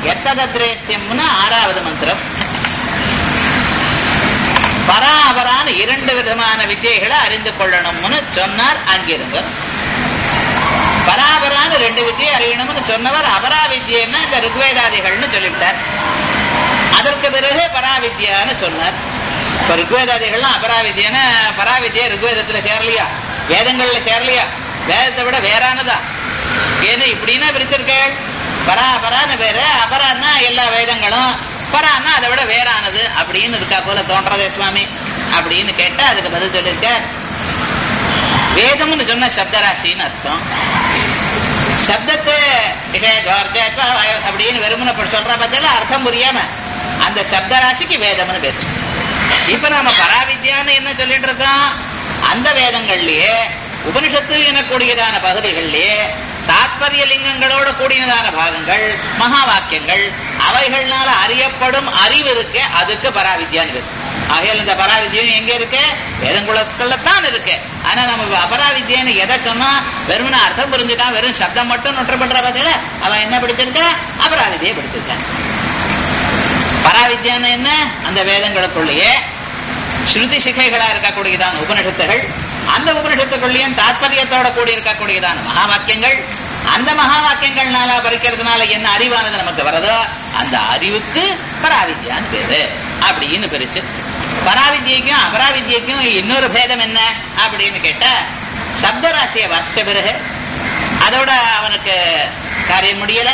எத்ததத்ரேசியம்னு ஆறாவது மந்திரம் பராபரான இரண்டு விதமான வித்தியைகளை அறிந்து கொள்ளணும்னு சொன்னார் அங்கிருந்து பராபரான ரெண்டு வித்தியை அறியணும்னு சொன்னவர் அபரா வித்தியன்னா இந்த ருக்வேதாதிகள்னு சொல்லிவிட்டார் அதற்கு பிறகு பராவித்யான்னு சொன்னார் இப்ப ருக்வேதாதிகள்லாம் அபராவித்யான பராவித்யா ருக்வேதத்துல சேரலையா வேதங்கள்ல சேரலையா வேதத்தை விட வேறானதா ஏன்னு இப்படின்னா பிரிச்சிருக்கேள் பரா பரான்னு பேரு அபரான்னா எல்லா வேதங்களும் பரான்னா அதை விட வேறானது அப்படின்னு இருக்கா போல தோன்றதே சுவாமி அப்படின்னு கேட்டா அதுக்கு பதில் சொல்லியிருக்க வேதம்னு சொன்ன சப்தராசின்னு அர்த்தம் சப்தத்தை இதே துவார்த்தா அப்படின்னு வெறுமனை சொல்ற பட்சத்துல அர்த்தம் புரியாம அந்த சப்தராசிக்கு வேதம்னு பேரு இப்ப நாம பராவித்யான்னு என்ன சொல்லிட்டு இருக்கோம் அந்த வேதங்கள்லயே உபனிஷத்து எனக்கூடியதான பகுதிகளிலே தாத்பரிய லிங்கங்களோட கூடியதான பாகங்கள் மகா வாக்கியங்கள் அவைகள்னால அறியப்படும் அறிவு இருக்கு அதுக்கு பராவித்யான்னு பேரு ஆகையால் இந்த பராவித்யம் எங்க இருக்கு வேதங்குளத்துல தான் இருக்கு ஆனா நம்ம அபராவித்யன்னு எதை சொன்னா வெறுமன அர்த்தம் புரிஞ்சுக்கான் வெறும் சப்தம் மட்டும் நொற்று பண்ற பார்த்தீங்களா அவன் என்ன படிச்சிருக்க அபராவித்தியை படிச்சிருக்கான் பராவித்யான்னு என்ன அந்த வேதங்களுக்குள்ளேயே ஸ்ருதி சிகைகளா இருக்கக்கூடியதான உபனிஷத்துகள் அந்த உபனிஷத்துக்குள்ளேயும் தாத்பரியத்தோட கூடி இருக்கக்கூடியதான மகா வாக்கியங்கள் அந்த மகா வாக்கியங்கள்னால பறிக்கிறதுனால என்ன அறிவானது நமக்கு வரதோ அந்த அறிவுக்கு பராவித்யான்னு பேரு அப்படின்னு பிரிச்சு பராவித்யக்கும் அபராவித்யக்கும் இன்னொரு பேதம் என்ன அப்படின்னு கேட்டா சப்தராசியை வாசிச்ச பிறகு அதோட அவனுக்கு காரியம் முடியல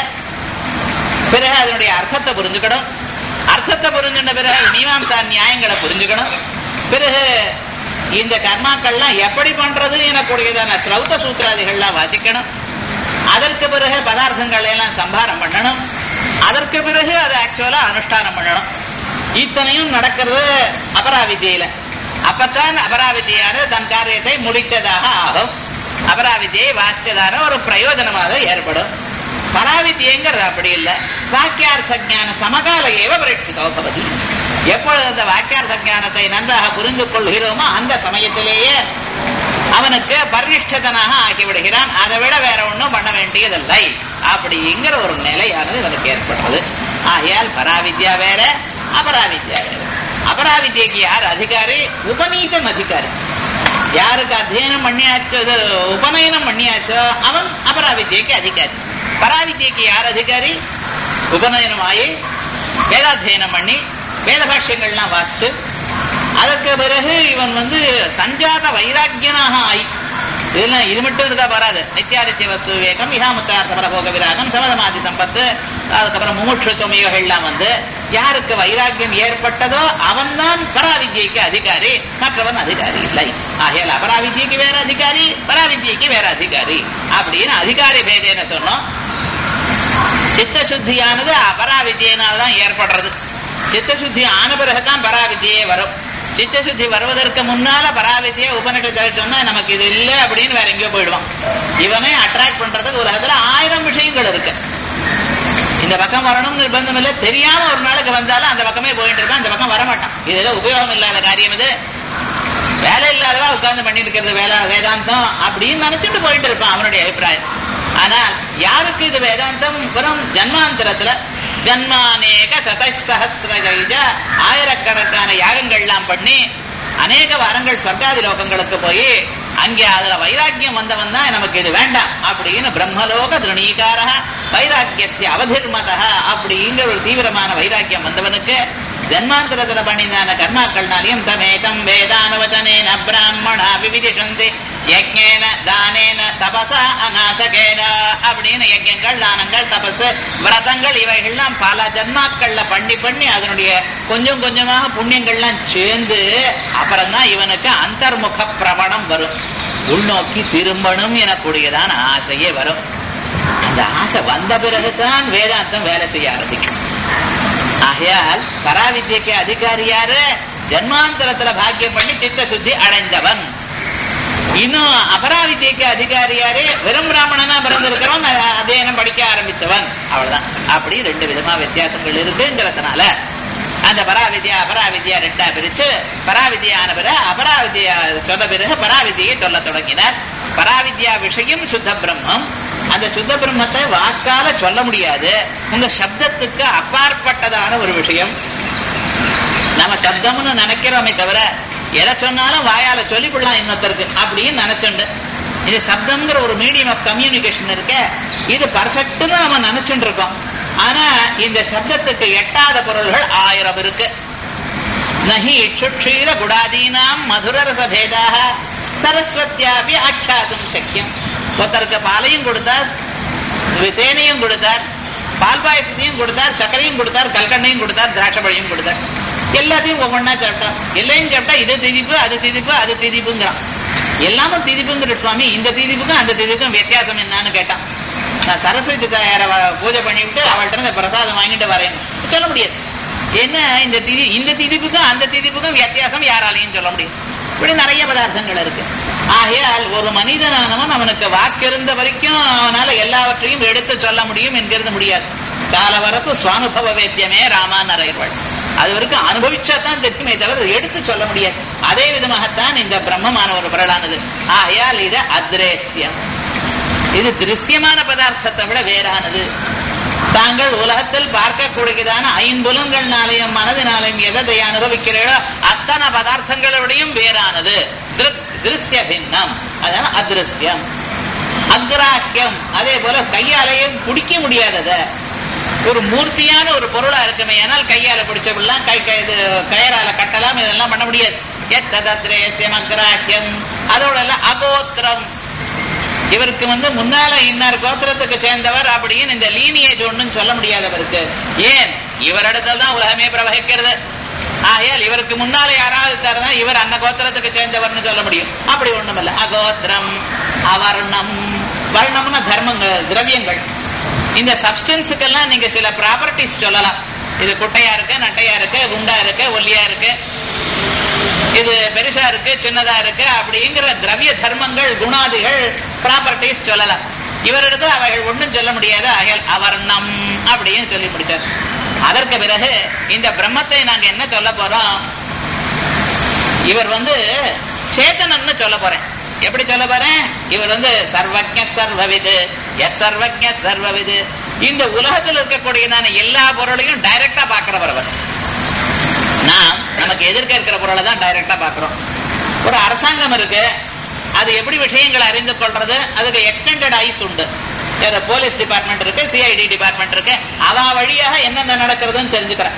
பிறகு அதனுடைய அர்த்தத்தை புரிஞ்சுக்கணும் அர்த்தத்தை புரிஞ்சுட்ட பிறகு மீமாம்சா நியாயங்களை புரிஞ்சுக்கணும் பிறகு இந்த கர்மாக்கள்லாம் எப்படி பண்றது எனக்கூடியதான ஸ்ரௌத்த சூத்திராதிகள்லாம் வாசிக்கணும் அதற்கு பிறகு பதார்த்தங்களை எல்லாம் சம்பாரம் பண்ணணும் அதற்கு பிறகு அதை ஆக்சுவலா அனுஷ்டானம் பண்ணணும் இத்தனையும் நடக்கிறது அபராவித்தியில அப்பத்தான் அபராவித்தியானது தன் காரியத்தை முடித்ததாக ஆகும் அபராவித்தியை வாசிச்சதான ஒரு பிரயோஜனமாக ஏற்படும் பராவித்தியங்கிறது அப்படி இல்லை வாக்கியார்த்த ஞான சமகால ஏவ பரீட்சிதோ பவதி எப்பொழுது அந்த வாக்கியார்த்த ஞானத்தை நன்றாக புரிந்து கொள்கிறோமோ அந்த சமயத்திலேயே அவனுக்கு பரினிஷ்டதனாக ஆகிவிடுகிறான் அதை விட வேற ஒன்றும் பண்ண வேண்டியதில்லை அப்படிங்கிற ஒரு நிலையானது இவனுக்கு ஏற்படுறது ஆகையால் பராவித்யா வேற அபராவித்யா வேற அபராவித்யக்கு யார் அதிகாரி உபநீதன் அதிகாரி யாருக்கு அத்தியனம் பண்ணியாச்சோ இது உபநயனம் பண்ணியாச்சோ அவன் அபராவித்யக்கு அதிகாரி பராவித்யக்கு யார் அதிகாரி உபநயனம் ஆகி வேதாத்தியனம் பண்ணி வேத பாஷ்யங்கள்லாம் வாசிச்சு அதற்கு பிறகு இவன் வந்து சஞ்சாத வைராக்கியனாக ஆகி இதெல்லாம் இது மட்டும் இருந்தா வராது நித்தியாதித்ய வஸ்து விவேகம் இகாமுத்தார்த்த பரபோக விராகம் சமதமாதி சம்பத்து அதுக்கப்புறம் முமுட்சுத்துவம் இவைகள்லாம் வந்து யாருக்கு வைராக்கியம் ஏற்பட்டதோ அவன்தான் பராவித்யக்கு அதிகாரி மற்றவன் அதிகாரி இல்லை ஆகையால் அபராவித்யக்கு வேற அதிகாரி பராவித்யக்கு வேற அதிகாரி அப்படின்னு அதிகாரி பேதேன்னு சொன்னோம் சித்த சுத்தியானது அபராவித்யினால்தான் ஏற்படுறது சித்த சுத்தி ஆன பிறகுதான் பராவித்தியே வரும் சித்த சுத்தி வருவதற்கு முன்னால பராவித்தியை உபநிஷத்தை சொன்னா நமக்கு இது இல்லை அப்படின்னு வேற எங்கேயோ போயிடுவான் இவனை அட்ராக்ட் பண்றதுக்கு உலகத்துல ஆயிரம் விஷயங்கள் இருக்கு இந்த பக்கம் வரணும் நிர்பந்தம் இல்லை தெரியாம ஒரு நாளுக்கு வந்தாலும் அந்த பக்கமே போயிட்டு இருப்பான் அந்த பக்கம் வரமாட்டான் இதுல உபயோகம் இல்லாத காரியம் இது வேலை இல்லாதவா உட்கார்ந்து பண்ணிட்டு இருக்கிறது வேலை வேதாந்தம் அப்படின்னு நினைச்சிட்டு போயிட்டு இருப்பான் அவனுடைய அபிப்பிராயம் ஆனால் யாருக்கு இது வேதாந்தம் வெறும் ஜன்மாந்தரத்துல ஜன்மானேக சதசஹசிரஜ ஆயிரக்கணக்கான யாகங்கள்லாம் பண்ணி அநேக வாரங்கள் சொர்க்காதி லோகங்களுக்கு போய் அங்கே அதுல வைராக்கியம் வந்தவன் தான் நமக்கு இது வேண்டாம் அப்படின்னு பிரம்மலோக திருணீகார வைராக்கிய அவதிர்மத அப்படிங்கிற ஒரு தீவிரமான வைராக்கியம் வந்தவனுக்கு ஜன்மாந்தரத்துல பண்ணிதான கர்மாக்கள்னாலையும் தமேதம் வேதானுவச்சனேன பிராமணா விவிதிஷந்தி யஜ்ஞேன தானேன தபசா அநாசகேன அப்படின்னு யஜ்யங்கள் தானங்கள் தபஸ் விரதங்கள் இவைகள்லாம் பல ஜன்மாக்கள்ல பண்ணி பண்ணி அதனுடைய கொஞ்சம் கொஞ்சமாக புண்ணியங்கள்லாம் சேர்ந்து அப்புறம் தான் இவனுக்கு அந்தர்முக பிரவணம் வரும் உள்நோக்கி திரும்பணும் எனக்கூடியதான ஆசையே வரும் அந்த ஆசை வந்த பிறகுதான் வேதாந்தம் வேலை செய்ய ஆரம்பிக்கும் ஆகையால் பராவித்யக்கு அதிகாரி யாரு ஜன்மாந்தரத்துல பாக்கியம் பண்ணி சித்த சுத்தி அடைந்தவன் இன்னும் அபராவித்யக்கு அதிகாரி யாரு வெறும் பிராமணனா பிறந்திருக்கிறவன் அதையனம் படிக்க ஆரம்பிச்சவன் அவ்வளவுதான் அப்படி ரெண்டு விதமா வித்தியாசங்கள் இருக்குங்கிறதுனால அந்த பராவித்யா அபராவித்யா ரெண்டா பிரிச்சு பராவித்யான பிறகு அபராவித்யா சொன்ன பிறகு பராவித்யை சொல்ல தொடங்கினார் பராவித்யா விஷயம் சுத்த பிரம்மம் அந்த சுத்த பிரம்மத்தை வாக்கால சொல்ல முடியாது உங்க சப்தத்துக்கு அப்பாற்பட்டதான ஒரு விஷயம் நம்ம சப்தம்னு நினைக்கிறோமே தவிர எதை சொன்னாலும் வாயால சொல்லிவிடலாம் இன்னொருத்தருக்கு அப்படின்னு நினைச்சுண்டு இது சப்தம்ங்கிற ஒரு மீடியம் ஆஃப் கம்யூனிகேஷன் இருக்க இது பர்ஃபெக்ட்னு நம்ம நினைச்சுட்டு இருக்கோம் ஆனா இந்த சப்தத்துக்கு எட்டாத பொருள்கள் ஆயிரம் இருக்கு நகி இச்சுட்சீர குடாதீனாம் மதுரரச பேதாக சரஸ்வத்தியாபி ஆக்கியாதும் சக்கியம் ஒருத்தருக்கு பாலையும் கொடுத்தார் தேனையும் கொடுத்தார் பால் பாயசத்தையும் கொடுத்தார் சர்க்கரையும் கொடுத்தார் கல்கண்ணையும் கொடுத்தார் திராட்சைப்பழையும் கொடுத்தார் எல்லாத்தையும் ஒவ்வொன்னா சாப்பிட்டான் எல்லையும் சாப்பிட்டா இது திதிப்பு அது திதிப்பு அது திதிப்புங்கிறான் எல்லாமும் திதிப்புங்கிற சுவாமி இந்த திதிப்புக்கும் அந்த திதிப்புக்கும் வித்தியாசம் என்னன்னு கேட்டான் நான் சரஸ்வதி தாயார பூஜை பண்ணிவிட்டு அவள்கிட்ட இருந்து பிரசாதம் வாங்கிட்டு வரேன் சொல்ல முடியாது என்ன இந்த திதி இந்த திதிப்புக்கும் அந்த திதிப்புக்கும் வித்தியாசம் யாராலையும் சொல்ல முடியும் இப்படி நிறைய பதார்த்தங்கள் இருக்கு ஆகையால் ஒரு மனிதனானவன் அவனுக்கு வாக்கிருந்த வரைக்கும் அவனால எல்லாவற்றையும் எடுத்து சொல்ல முடியும் என்கிறது முடியாது கால வரப்பு சுவானுபவ வேத்தியமே ராமான் அறையர்கள் அது வரைக்கும் அனுபவிச்சா தான் தெரியுமே தவிர எடுத்து சொல்ல முடியாது அதே விதமாகத்தான் இந்த பிரம்மமான ஒரு பொருளானது ஆகையால் இது அத்ரேசியம் இது திருஷ்யமான பதார்த்தத்தை விட வேறானது தாங்கள் உலகத்தில் பார்க்கக்கூடியதான ஐம்புலன்கள்னாலையும் மனதினாலையும் எதை அனுபவிக்கிறீர்களோ அத்தனை பதார்த்தங்களோடையும் வேறானது திருஷ்ய பின்னம் அதான் அதிருஷ்யம் அக்ராக்கியம் அதே போல கையாலையும் பிடிக்க முடியாதத ஒரு மூர்த்தியான ஒரு பொருளா இருக்குமே ஆனால் கையால பிடிச்சப்படலாம் கை இது கயரால கட்டலாம் இதெல்லாம் பண்ண முடியாது எத்ததிரேசியம் அக்ராக்கியம் அதோட அகோத்திரம் இவருக்கு வந்து முன்னால இன்னார் கோத்திரத்துக்கு சேர்ந்தவர் அப்படின்னு இந்த லீனியேஜ் ஒன்றும் சொல்ல முடியாதவருக்கு ஏன் இவரிடத்தில் தான் உலகமே பிரவகிக்கிறது ஆகையால் இவருக்கு முன்னால யாராவது தரதா இவர் அன்ன கோத்திரத்துக்கு சேர்ந்தவர்னு சொல்ல முடியும் அப்படி ஒண்ணும் இல்ல அகோத்திரம் அவர்ணம் வர்ணம்னா தர்மங்கள் திரவியங்கள் இந்த சப்ஸ்டன்ஸுக்கெல்லாம் நீங்க சில ப்ராப்பர்ட்டிஸ் சொல்லலாம் இது குட்டையா இருக்கு நட்டையா இருக்கு குண்டா இருக்கு ஒல்லியா இருக்கு இது பெருசா இருக்கு சின்னதா இருக்கு அப்படிங்கிற திரவிய தர்மங்கள் குணாதிகள் ப்ராப்பர்ட்டிஸ் சொல்லலாம் இவரிடத்துல அவைகள் ஒன்றும் சொல்ல முடியாது அயல் அவர்ணம் அப்படின்னு சொல்லி முடிச்சார் அதற்கு பிறகு இந்த பிரம்மத்தை நாங்க என்ன சொல்ல போறோம் இவர் வந்து சேத்தனன்னு சொல்ல போறேன் எப்படி சொல்ல போறேன் இவர் வந்து சர்வஜ சர்வவிது எஸ் சர்வஜ சர்வவிது இந்த உலகத்தில் இருக்கக்கூடியதான எல்லா பொருளையும் டைரக்டா பாக்குறவர் அவர் நாம் நமக்கு எதிர்க்க இருக்கிற பொருளை தான் டைரக்டா பாக்குறோம் ஒரு அரசாங்கம் இருக்கு அது எப்படி விஷயங்களை அறிந்து கொள்றது அதுக்கு எக்ஸ்டெண்டட் ஐஸ் உண்டு போலீஸ் டிபார்ட்மெண்ட் இருக்கு சிஐடி டிபார்ட்மெண்ட் இருக்கு அவ வழியாக என்னென்ன நடக்கிறதுன்னு தெரிஞ்சுக்கிறேன்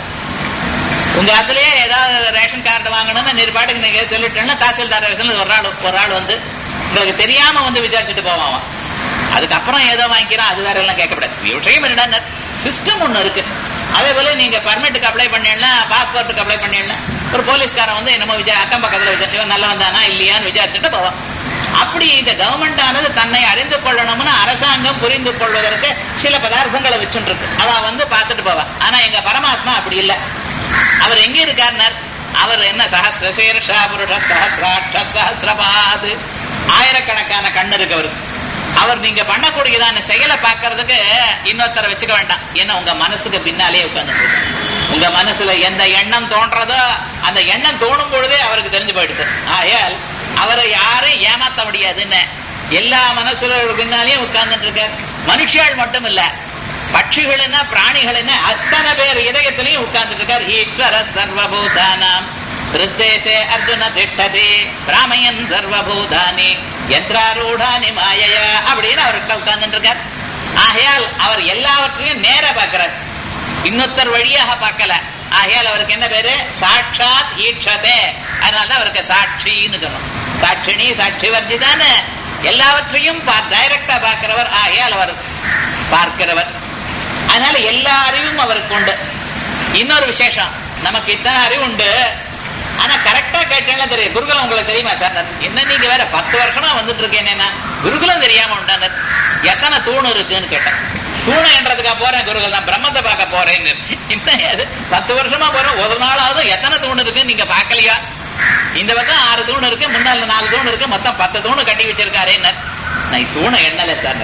உங்க அதுலயே ஏதாவது ரேஷன் கார்டு வாங்கணும்னு நிர்பாட்டுக்கு நீங்க சொல்லிட்டேன்னா தாசில்தார் ஒரு ஆள் ஒரு ஆள் வந்து உங்களுக்கு தெரியாம வந்து விசாரிச்சுட்டு போவான் அதுக்கப்புறம் ஏதோ வாங்கிக்கிறான் அது வேற எல்லாம் கேட்கக்கூடாது விஷயம் என்னடா சிஸ்டம் ஒண்ணு இருக்கு அதே போல நீங்க பர்மிட்டுக்கு அப்ளை பண்ணிடலாம் பாஸ்போர்ட்டுக்கு அப்ளை பண்ணிடலாம் ஒரு போலீஸ்காரன் வந்து என்னமோ விஜய் அக்கம் பக்கத்துல விஜய் இவன் நல்ல வந்தானா இல்லையான்னு விசாரிச்சுட்டு போவான் அப்படி இந்த கவர்மெண்ட் ஆனது தன்னை அறிந்து கொள்ளணும்னு அரசாங்கம் புரிந்து கொள்வதற்கு சில பதார்த்தங்களை வச்சுட்டு இருக்கு அவ வந்து பார்த்துட்டு போவா ஆனா எங்க பரமாத்மா அப்படி இல்லை அவர் எங்க இருக்காருனார் அவர் என்ன சஹசிரசீர்ஷா புருஷ சஹசிராட்ச சஹசிரபாது ஆயிரக்கணக்கான கண் இருக்கு அவருக்கு அவர் நீங்க பண்ணக்கூடியதான செயலை பார்க்கறதுக்கு இன்னொருத்தரை வச்சுக்க வேண்டாம் ஏன்னா உங்க மனசுக்கு பின்னாலே உட்கார்ந்து உங்க மனசுல எந்த எண்ணம் தோன்றதோ அந்த எண்ணம் தோணும் பொழுதே அவருக்கு தெரிஞ்சு போயிடுது ஆயால் அவரை யாரும் ஏமாத்த முடியாதுன்னு எல்லா மனசுல பின்னாலேயும் உட்கார்ந்துட்டு இருக்கார் மனுஷியால் மட்டும் இல்ல பட்சிகள் என்ன பிராணிகள் என்ன அத்தனை பேர் இதயத்திலையும் உட்கார்ந்துட்டு இருக்கார் ஈஸ்வர சர்வபூதானாம் திருத்தேசே அர்ஜுன திட்டதே ராமையன் சர்வபூதானி யந்திராரூடானி மாயைய அப்படின்னு அவர்கிட்ட உட்கார்ந்துட்டு இருக்கார் ஆகையால் அவர் எல்லாவற்றையும் நேர பார்க்கிறார் இன்னொருத்தர் வழியாக பார்க்கல ஆகையால் அவருக்கு என்ன பேரு சாட்சாத் ஈட்சதே அதனாலதான் அவருக்கு சாட்சின்னு சொல்லணும் சாட்சிணி சாட்சி வர்ஜிதான்னு எல்லாவற்றையும் டைரக்டா பார்க்கிறவர் ஆகையால் அவர் பார்க்கிறவர் அதனால எல்லா அறிவும் அவருக்கு உண்டு இன்னொரு விசேஷம் நமக்கு இத்தனை அறிவு உண்டு ஆனா கரெக்டா கேட்டேன்னா தெரியும் குருகுலம் உங்களுக்கு தெரியுமா சார் என்ன நீங்க வேற பத்து வருஷமா வந்துட்டு இருக்கேன் குருகுலம் தெரியாம உண்டான எத்தனை தூண் இருக்குன்னு கேட்டேன் தூணை என்றதுக்கா போறேன் குருகுலம் தான் பிரம்மத்தை பார்க்க போறேன்னு என்ன பத்து வருஷமா போறேன் ஒரு நாளாவது எத்தனை தூண் இருக்குன்னு நீங்க பாக்கலையா இந்த பக்கம் ஆறு தூண் இருக்கு முன்னால நாலு தூண் இருக்கு மொத்தம் பத்து தூணு கட்டி வச்சிருக்காரு நான் தூணை எண்ணல சார்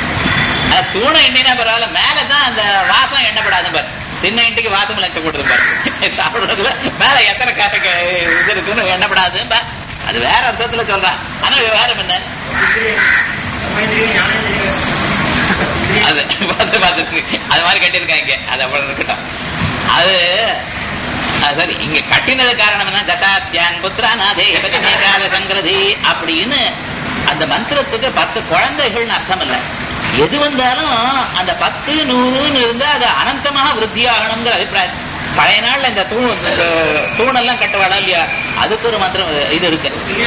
தூணை எண்ணினா பரவாயில்ல மேலதான் அந்த வாசம் எண்ணப்படாது பாரு தின்ன இன்றைக்கு வாசம் லட்சம் போட்டுருப்பாரு சாப்பிடுறதுல மேல எத்தனை காட்டுக்கு இது இருக்குன்னு எண்ணப்படாது அது வேற அர்த்தத்துல சொல்றான் ஆனா விவகாரம் என்ன அது பார்த்து பார்த்து அது மாதிரி கட்டியிருக்காங்க அது அவ்வளவு இருக்கட்டும் அது அது சரி இங்க கட்டினது காரணம் என்ன தசாசியான் புத்திராநாதே ஏகாத சங்கிரதி அப்படின்னு அந்த மந்திரத்துக்கு பத்து குழந்தைகள்னு அர்த்தம் இல்ல எது வந்தாலும் அந்த பத்து நூறுன்னு இருந்தா அது அனந்தமாக விருத்தி ஆகணுங்கிற அபிப்பிராயம் பழைய நாள்ல இந்த தூண் இந்த தூணெல்லாம் கட்டுவாடா இல்லையா அதுக்கு ஒரு மந்திரம் இது இருக்கு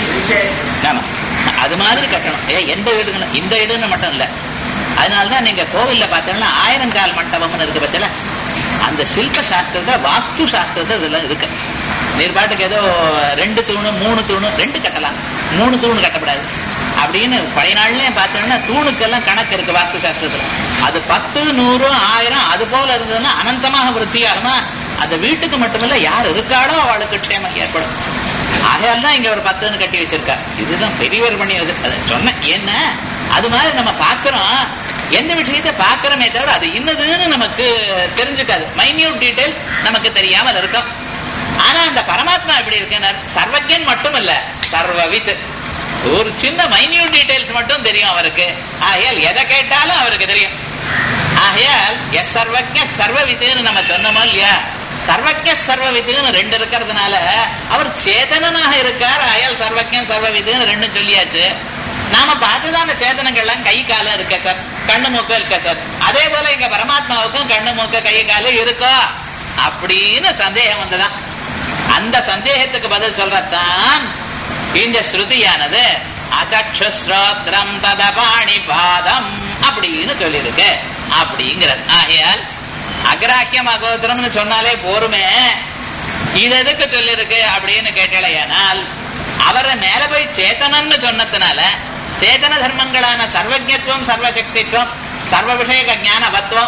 ஆமா அது மாதிரி கட்டணும் ஏன் எந்த வீடுன்னு இந்த வீடுன்னு மட்டும் இல்ல அதனாலதான் நீங்க கோவில்ல பார்த்தீங்கன்னா ஆயிரம் கால் மண்டபம்னு இருக்கு பத்தில அந்த சில்ப சாஸ்திரத்தை வாஸ்து சாஸ்திரத்தை இதெல்லாம் இருக்கு நீர் பாட்டுக்கு ஏதோ ரெண்டு தூணு மூணு தூணு ரெண்டு கட்டலாம் மூணு தூணு கட்டக்கூடாது அப்படின்னு பழைய நாள்லயே பார்த்தோம்னா தூணுக்கெல்லாம் கணக்கு இருக்கு வாஸ்து சாஸ்திரத்துல அது பத்து நூறு ஆயிரம் அது போல இருந்ததுன்னா அனந்தமாக விருத்தியாரமா அந்த வீட்டுக்கு மட்டுமல்ல யார் இருக்காளோ அவளுக்கு க்ஷேமம் ஏற்படும் ஆகையால் தான் இங்க ஒரு பத்துன்னு கட்டி வச்சிருக்கா இதுதான் பெரியவர் பண்ணியது அதை சொன்னேன் என்ன அது மாதிரி நம்ம பார்க்கிறோம் எந்த விஷயத்தை பார்க்கிறோமே தவிர அது இன்னதுன்னு நமக்கு தெரிஞ்சுக்காது மைன்யூட் டீடைல்ஸ் நமக்கு தெரியாமல் இருக்கும் ஆனா அந்த பரமாத்மா எப்படி இருக்குன்னா சர்வஜன் மட்டும் இல்ல சர்வவித் ஒரு சின்ன மைன்யூட் டீடைல்ஸ் மட்டும் தெரியும் அவருக்கு ஆகையால் எதை கேட்டாலும் அவருக்கு தெரியும் ஆகையால் எஸ் சர்வஜ சர்வவித்துன்னு நம்ம சொன்னோமோ இல்லையா சர்வஜ சர்வவித்துன்னு ரெண்டு இருக்கிறதுனால அவர் சேதனனாக இருக்கார் ஆயால் சர்வஜன் சர்வவித்துன்னு ரெண்டும் சொல்லியாச்சு நாம பார்த்துதான் அந்த சேதனங்கள்லாம் கை காலம் இருக்க சார் கண்ணு மூக்க இருக்க சார் அதே போல இங்க பரமாத்மாவுக்கும் கண்ணு மூக்க கை காலம் இருக்கோ அப்படின்னு சந்தேகம் வந்துதான் அந்த சந்தேகத்துக்கு பதில் சொல்றதான் இந்த ஸ்ருதியானது அச்சக்ஷுஸ்ரோத்ரம் ததபாணி பாதம் அப்படின்னு சொல்லியிருக்கு அப்படிங்கிறது ஆகையால் அக்ராக்கியம் அகோத்திரம்னு சொன்னாலே போருமே இது எதுக்கு சொல்லிருக்கு அப்படின்னு கேட்டலையானால் அவரை மேல போய் சேத்தனன்னு சொன்னதுனால சேத்தன தர்மங்களான சர்வஜத்துவம் சர்வசக்தித்துவம் சர்வ விஷயக ஞானவத்துவம்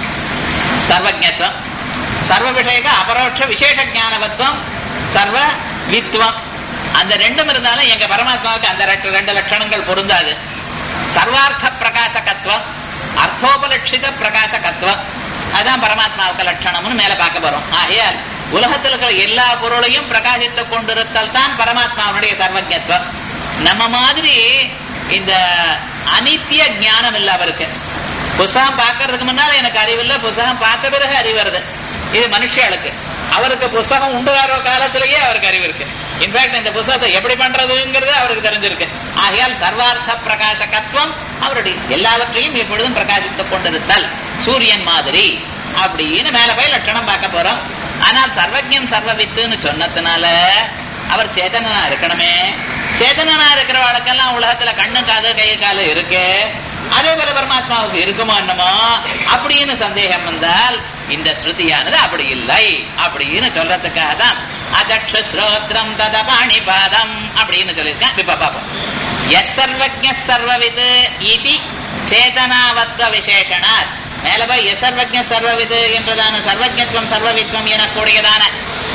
சர்வஜத்துவம் சர்வ விஷயக அபரோட்ச விசேஷ ஞானவத்துவம் சர்வ வித்வம் அந்த ரெண்டும் இருந்தாலும் எங்க பரமாத்மாவுக்கு அந்த ரெண்டு- ரெண்டு லட்சணங்கள் பொருந்தாது சர்வார்த்த பிரகாசகத்துவம் அர்த்தோபலட்சித பிரகாசகத்துவம் அதான் பரமாத்மாவுக்கு லட்சணம்னு மேல பார்க்க போறோம் ஆகையால் உலகத்தில் இருக்கிற எல்லா பொருளையும் பிரகாசித்துக் கொண்டிருத்தல் தான் பரமாத்மாவுடைய சர்வஜத்துவம் நம்ம மாதிரி இந்த அனித்திய ஞானம் இல்ல அவருக்கு புஸ்தகம் பார்க்கறதுக்கு முன்னால எனக்கு அறிவில்லை புஸ்தகம் பார்த்த பிறகு அறிவு வருது இது மனுஷியாளுக்கு அவருக்கு புஸ்தகம் உண்டு வர காலத்திலேயே அவருக்கு அறிவு இருக்கு இன்ஃபேக்ட் இந்த புஸ்தகத்தை எப்படி பண்றதுங்கிறது அவருக்கு தெரிஞ்சிருக்கு ஆகையால் சர்வார்த்த பிரகாசகத்துவம் அவருடைய எல்லாவற்றையும் எப்பொழுதும் பிரகாசித்துக் கொண்டிருத்தல் சூரியன் மாதிரி அப்படின்னு மேல போய் லட்சணம் பார்க்க போறோம் ஆனால் சர்வஜம் சர்வவித்துன்னு சொன்னதுனால அவர் சேதனனா இருக்கணுமே சேதனனா இருக்கிறவளுக்கெல்லாம் உலகத்துல கண்ணு காது கை காலு இருக்கு அதே போல பரமாத்மாவுக்கு இருக்குமோ என்னமோ அப்படின்னு சந்தேகம் வந்தால் இந்த ஸ்ருதியானது அப்படி இல்லை அப்படின்னு சொல்றதுக்காக தான் அஜக்ஷ ஸ்ரோத்ரம் தத பாணி பாதம் அப்படின்னு சொல்லியிருக்கேன் இப்ப பாப்போம் எஸ் சர்வஜ சர்வவித் இதி சேதனாவத்வ விசேஷனார் மேல போய் எஸ் சர்வஜ சர்வவித் என்றதான சர்வஜத்துவம் சர்வவித்வம் எனக்கூடியதான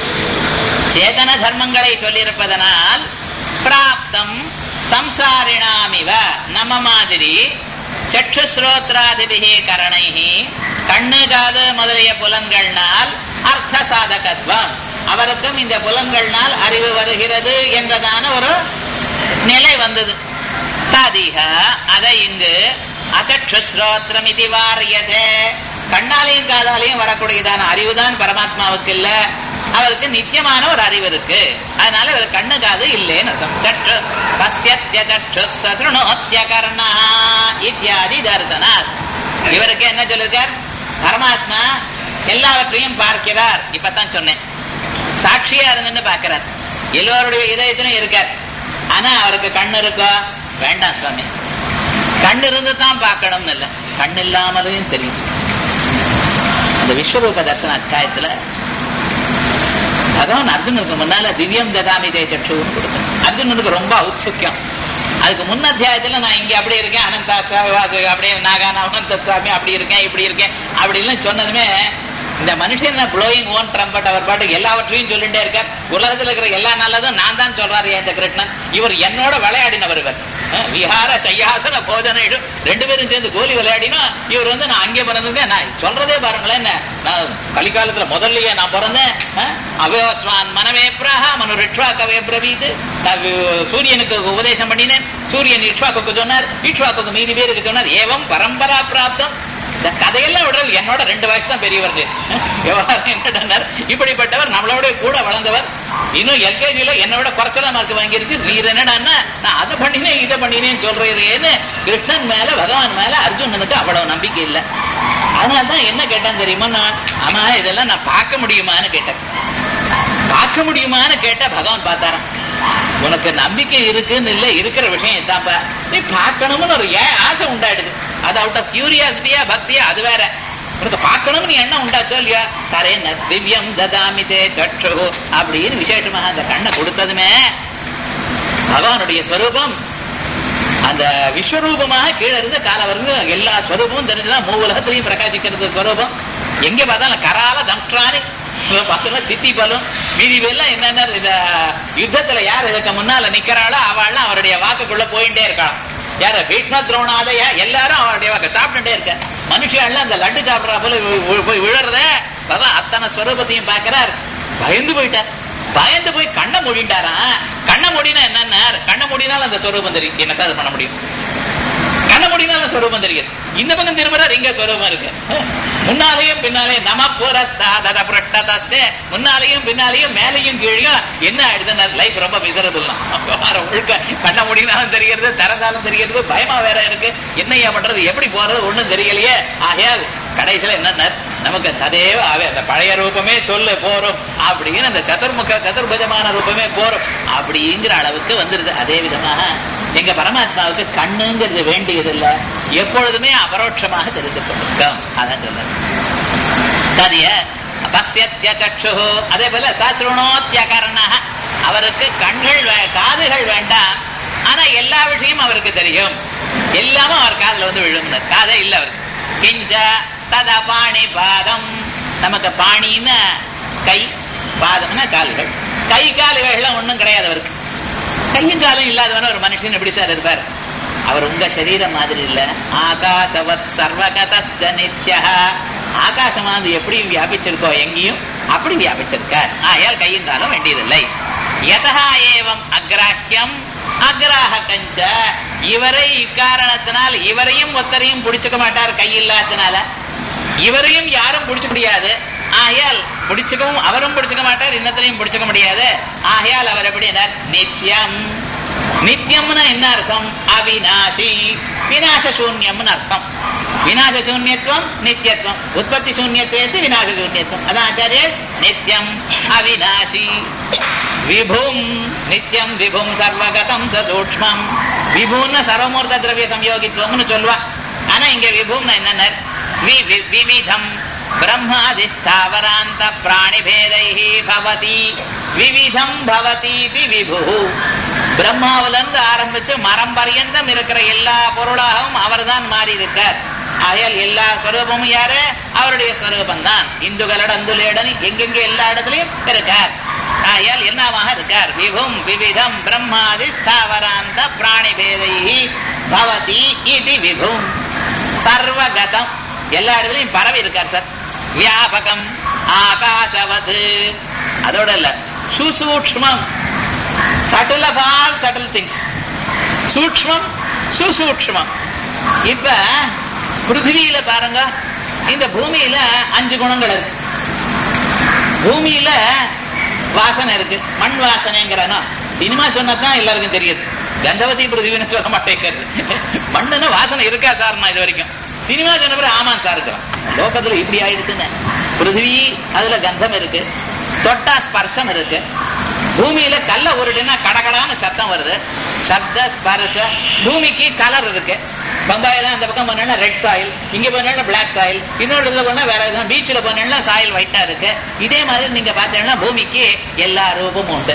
சேதன தர்மங்களை சொல்லியிருப்பதனால் பிராப்தம் சம்சாரிணாமிவ நம்ம மாதிரி சற்று ஸ்ரோத்ராதிபிகி கரணைகி கண்ணு காது முதலிய புலன்கள்னால் அர்த்த சாதகத்துவம் அவருக்கும் இந்த புலன்கள்னால் அறிவு வருகிறது என்றதான ஒரு நிலை வந்தது ததிக அதை இங்கு அச்சற்று ஸ்ரோத்திரம் இது வாரியதே கண்ணாலையும் காதாலையும் வரக்கூடியதான அறிவுதான் பரமாத்மாவுக்கு இல்ல அவருக்கு நித்தியமான ஒரு அறிவு இருக்கு அதனால இவர் கண்ணு காது இல்லைன்னு அர்த்தம் சற்று பசியத்ய சற்று சசுணோத்திய கர்ணா இத்தியாதி தரிசனாத் இவருக்கு என்ன சொல்லிருக்கார் பரமாத்மா எல்லாவற்றையும் பார்க்கிறார் இப்பதான் சொன்னேன் சாட்சியா இருந்துன்னு பார்க்கிறார் எல்லோருடைய இதயத்திலும் இருக்கார் ஆனா அவருக்கு கண்ணு இருக்கா வேண்டாம் சுவாமி கண் இருந்து தான் பார்க்கணும்னு இல்ல கண் இல்லாமலையும் தெரியும் அந்த விஸ்வரூப தர்சன அத்தியாயத்துல பகவான் அர்ஜுனனுக்கு முன்னால திவ்யம் ததாமி தே சற்றுன்னு கொடுத்தேன் அர்ஜுனனுக்கு ரொம்ப ஔத்சுக்கியம் அதுக்கு முன் அத்தியாயத்துல நான் இங்க அப்படி இருக்கேன் அனந்தா சுவாமி வாசு அப்படியே நாகான அனந்த சுவாமி அப்படி இருக்கேன் இப்படி இருக்கேன் அப்படின்னு சொன்னதுமே இந்த மனுஷன் ப்ளோயிங் ஓன் ட்ரம்பட் அவர் பாட்டு எல்லாவற்றையும் சொல்லிட்டே இருக்கார் உலகத்துல இருக்கிற எல்லா நல்லதும் நான் தான் சொல்றாரு இந்த கிருஷ்ணன் இவர் என்னோட விளையாடினவர் இவர் அஹ், விஹார சையாசன போஜன இடு ரெண்டு பேரும் சேர்ந்து கோலி விளையாடினா இவர் வந்து நான் அங்கே பிறந்திருக்கேன் நான் சொல்றதே பாருங்களேன் என்ன, நான் கலிகாலத்துல முதல்லயே நான் பிறந்தேன் அஹ், அவயவஸ்வான் மனமே பிரஹா மனு ரிட்வா கவே பிரவீத் நான் வி- சூரியனுக்கு உபதேசம் பண்ணினேன் சூரியன் இட்வாக்கு சொன்னார் இட்வாக்கு மீதி பேருக்கு சொன்னார் ஏவம் பரம்பரா பிராப்தம் இந்த கதையெல்லாம் விடல் என்னோட ரெண்டு வயசு தான் பெரியவர் விவகாரம் என்னடனார் இப்படிப்பட்டவர் நம்மளோட கூட வளர்ந்தவர் இன்னும் எல்கேஜில என்னை விட குறைச்சலா மார்க் வாங்கியிருக்கு நீர் என்னடா நான் அதை பண்ணினேன் இதை பண்ணினேன்னு சொல்றேன்னு கிருஷ்ணன் மேல பகவான் மேல அர்ஜுனனுக்கு அவ்வளவு நம்பிக்கை இல்லை அதனாலதான் என்ன கேட்டான் தெரியுமா நான் ஆமா இதெல்லாம் நான் பார்க்க முடியுமான்னு கேட்டேன் பார்க்க முடியுமான்னு கேட்டா பகவான் பார்த்தாராம் உனக்கு நம்பிக்கை இருக்குன்னு இல்ல இருக்கிற விஷயம் இதாப்பா நீ பார்க்கணும்னு ஒரு ஏ- ஆசை உண்டாயிடுது அது அவுட் ஆஃப் கியூரியாசிட்டியா பக்தியா அது வேற உனக்கு பார்க்கணும்னு எண்ணம் உண்டாச்சோ இல்லையா தரேன் திவ்யம் ததாமிதே சற்று அப்படின்னு விசேஷமாக அந்த கண்ணை கொடுத்ததுமே பகவானுடைய ஸ்வரூபம் அந்த விஸ்வரூபமாக கீழே இருந்து கால வந்து எல்லா ஸ்வரூபமும் தெரிஞ்சுதான் மூவுலகத்திலையும் பிரகாசிக்கிறது ஸ்வரூபம் எங்க பார்த்தாலும் கரால தம்ட்ரானி பார்த்தோம்னா தித்தி பலும் மீதி எல்லாம் என்னென்ன இந்த யுத்தத்துல யார் இதுக்கு முன்னால நிக்கிறாளோ அவள்லாம் அவருடைய வாக்குக்குள்ள போயிட்டே இருக்காளாம் யார பீஷ்ம துரோணாதய எல்லாரும் அவருடைய வாக்கு சாப்பிட்டுட்டே இருக்க மனுஷியெல்லாம் அந்த லட்டு சாப்பிடுறா போல வி- வி- போய் விழறத அதான் அத்தனை ஸ்வரூபத்தையும் பார்க்கிறார் பயந்து போயிட்டார் பயந்து போய் கண்ணை மூடிட்டாராம் கண்ணை மூடினா என்னன்னா கண்ணை மூடினாலும் அந்த ஸ்வரூபம் தெரியும் என்னத்தான் அது பண்ண முடியும் கண்ணை மூடினாலும் ஸ்வரூபம் தெரியுது இந்த பக்கம் திரும்புறாரு இங்க ஸ்வரூபம் இருக்கு முன்னாலேயும் பின்னாலேயும் நம புரஸ்தாத புரட்டதஸ்தே முன்னாலேயும் பின்னாலேயும் மேலையும் கீழையும் என்ன ஆயிடுதுன்னா லைஃப் ரொம்ப மிசரபிள் ஒழுக்க கண்ணை மூடினாலும் தெரிகிறது திறந்தாலும் தெரிகிறது பயமா வேற இருக்கு என்னையா பண்றது எப்படி போறது ஒண்ணும் தெரியலையே ஆகையால் கடைசியில என்ன நமக்கு ததேவ ஆவே அந்த பழைய ரூபமே சொல்லு போறோம் அப்படின்னு அந்த சதுர்முக சதுர்புஜமான ரூபமே போறோம் அப்படிங்கிற அளவுக்கு வந்துருது அதே விதமாக எங்க பரமாத்மாவுக்கு கண்ணுங்கிறது வேண்டியது இல்ல எப்பொழுதுமே அபரோட்சமாக தெரிந்து கொண்டிருக்கோம் அதான் சொல்றது ததிய பசியத்திய சக்ஷு அதே போல சசுணோத்திய அவருக்கு கண்கள் வே- காதுகள் வேண்டாம் ஆனா எல்லா விஷயமும் அவருக்கு தெரியும் எல்லாமும் அவர் காதுல வந்து விழும் காதே இல்ல அவருக்கு கிஞ்ச தத பாணி பாதம் நமக்கு பாணின்னா கை பாதம்னா கால்கள் கை கால்கள்லாம் ஒண்ணும் கிடையாது அவருக்கு கையும் காலும் இல்லாதவன ஒரு மனுஷன் எப்படி சார் இருப்பார் அவர் உங்க சரீரம் மாதிரி இல்ல ஆகாசவத் சர்வகத நித்யா ஆகாசமானது எப்படி வியாபிச்சிருக்கோ எங்கேயும் அப்படி வியாபிச்சிருக்கார் ஆயால் கையும் காலம் வேண்டியதில்லை யதா ஏவம் அக்ராஹ்யம் அக்ராஹ கஞ்ச இவரை இக்காரணத்தினால் இவரையும் ஒத்தரையும் பிடிச்சுக்க மாட்டார் கை இல்லாதனால இவரையும் யாரும் பிடிச்ச முடியாது ஆகையால் பிடிச்சுக்கவும் அவரும் பிடிச்சுக்க மாட்டார் இன்னத்திலையும் பிடிச்சுக்க முடியாது ஆகையால் அவர் எப்படி நித்தியம் நித்தியம்னா என்ன அர்த்தம் அவிநாசி விநாச சூன்யம்னு அர்த்தம் விநாச சூன்யத்துவம் நித்தியத்துவம் உற்பத்தி சூன்யத்துவத்து விநாச சூன்யத்துவம் அதான் ஆச்சாரியர் நித்தியம் அவிநாசி விபும் நித்தியம் விபும் சர்வகதம் ச சூக்ஷ்மம் விபுன்னு சர்வமூர்த்த திரவிய சம்யோகித்துவம்னு சொல்லுவா ஆனா இங்க விபும்னா என்ன வி- வி- விவிதம் பிரம்மாதிஸ்தாவராந்த பிராணிபேதைः பவதி விவிதம் பவதீதி விபு பிரம்மாவிலிருந்து ஆரம்பிச்சு மரம் பரியந்தம் இருக்கிற எல்லா பொருளாகவும் அவர்தான் மாறி இருக்கார் ஆகையால் எல்லா ஸ்வரூபமும் யாரு அவருடைய ஸ்வரூபம் தான் இந்துகளடந்துலேடன் எங்கெங்க எல்லா இடத்துலயும் இருக்கார் ஆகையால் என்னவாக இருக்கார் விபும் விவிதம் பிரம்மாதி ஸ்தாவராந்த பிராணிபேதைः பவதி இது விபும் சர்வகதம் எல்லா இடத்துலயும் பரவி இருக்கார் சார் வியாபகம் ஆகாசவது அதோட இல்ல சுசூக்ஷ்மம் subtle of all subtle things சூக்ஷ்மம் சுசூக்ஷ்மம் இப்ப பிருத்திவியில பாருங்க இந்த பூமியில அஞ்சு குணங்கள் இருக்கு பூமியில வாசனை இருக்கு மண் வாசனைங்கிறனா சினிமா சொன்னதான் எல்லாருக்கும் தெரியுது கந்தவதி பிருத்திவின்னு சொல்ல மாட்டேங்கிறது மண்ணுன்னு வாசனை இருக்கா சார் நான் இது வரைக்கும் சினிமா சொன்ன பிறகு ஆமாம் சார் இருக்கிறோம் லோகத்துல இப்படி ஆயிடுச்சுன்னு பிருத்திவி அதுல கந்தம் இருக்கு தொட்டா ஸ்பர்ஷம் இருக்கு பூமியில கல்ல உருட்டுனா கடகடான்னு சத்தம் வருது சப்த ஸ்பர்ஷ பூமிக்கு கலர் இருக்கு பம்பாயில அந்த பக்கம் போனா ரெட் சாயில் இங்க போனா பிளாக் சாயில் இன்னொரு இடத்துல போனா வேற எதுவும் பீச்சில் போனா சாயில் ஒயிட்டா இருக்கு இதே மாதிரி நீங்க பார்த்தீங்கன்னா பூமிக்கு எல்லா ரூபமும் உண்டு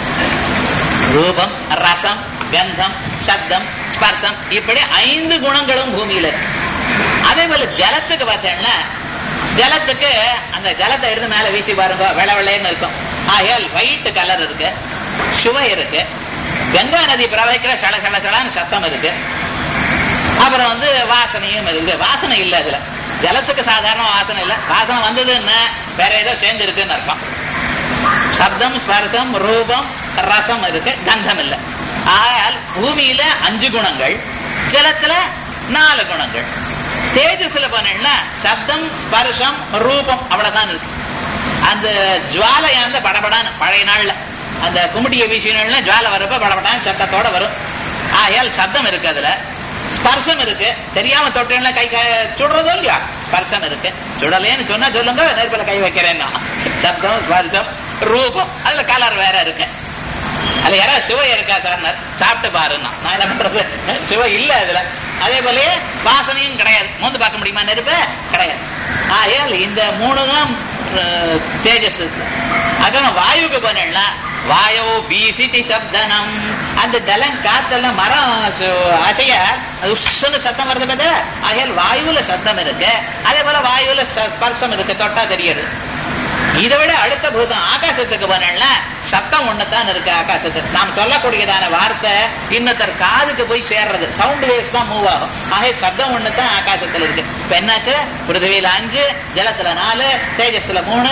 ரூபம் ரசம் கந்தம் சப்தம் ஸ்பர்சம் இப்படி ஐந்து குணங்களும் பூமியில இருக்கு அதே போல ஜலத்துக்கு பார்த்தீங்கன்னா ஜலத்துக்கு அந்த ஜலத்தை எடுத்து மேல வீசி பாருங்க வெள வெள்ளைன்னு இருக்கும் ஆகையால் ஒயிட் கலர் இருக்கு சுவை இருக்கு கங்கா நதி பிரவகிக்கிற சல சல சலான்னு சத்தம் இருக்கு அப்புறம் வந்து வாசனையும் இருக்கு வாசனை இல்ல அதுல ஜலத்துக்கு சாதாரண வாசனை இல்ல வாசனை வந்ததுன்னா வேற ஏதோ சேர்ந்து இருக்குன்னு அர்த்தம் சப்தம் ஸ்பர்சம் ரூபம் ரசம் இருக்கு கந்தம் இல்ல ஆயால் பூமியில அஞ்சு குணங்கள் ஜலத்துல நாலு குணங்கள் தேஜஸ்ல போனேன்னா சப்தம் ஸ்பர்ஷம் ரூபம் அவ்வளவுதான் இருக்கு அந்த ஜுவாலை அந்த படபடான்னு பழைய நாள்ல அந்த கும்பிடிய வீசினா ஜுவாலை வரப்ப படபடான்னு சத்தத்தோட வரும் ஆகையால் சப்தம் இருக்கு அதுல ஸ்பர்சம் இருக்கு தெரியாம தொட்டேன்ல கை கை சுடுறதோ இல்லையா ஸ்பர்சம் இருக்கு சுடலேன்னு சொன்னா சொல்லுங்க நெருப்பில கை வைக்கிறேன்னா சப்தம் ஸ்பர்சம் ரூபம் அதுல கலர் வேற இருக்கு அதுல யாராவது சுவை இருக்கா சார் சாப்பிட்டு பாருன்னா நான் என்ன பண்றது சுவை இல்ல அதுல அதே போல வாசனையும் கிடையாது மூந்து பார்க்க முடியுமா நெருப்பு கிடையாது ஆகையால் இந்த மூணு தான் அஹ், தேஜஸ் இருக்கு அதான் வாயுக்கு போனா வாயோ பீசிட்டி சப்தனம் அந்த ஜலம் காத்தெல்லாம் மரம் சு- அசைய அது உஸ்ஸுன்னு சத்தம் வருது பார்த்தா ஆகையால் வாயுல சத்தம் இருக்கு அதே போல வாயுல ச- ஸ்பர்சம் இருக்கு தொட்டா தெரியுது இதை விட அடுத்த பூதம் ஆகாசத்துக்கு போனா சத்தம் ஒண்ணுதான் இருக்கு ஆகாசத்துக்கு நாம் சொல்லக்கூடியதான வார்த்தை இன்னொருத்தர் காதுக்கு போய் சேர்றது சவுண்ட் வேவ்ஸ் தான் மூவ் ஆகும் ஆகவே சப்தம் ஒண்ணுதான் ஆகாசத்துல இருக்கு இப்ப என்னாச்சு பிருத்திவியில அஞ்சு ஜலத்துல நாலு தேஜஸ்ல மூணு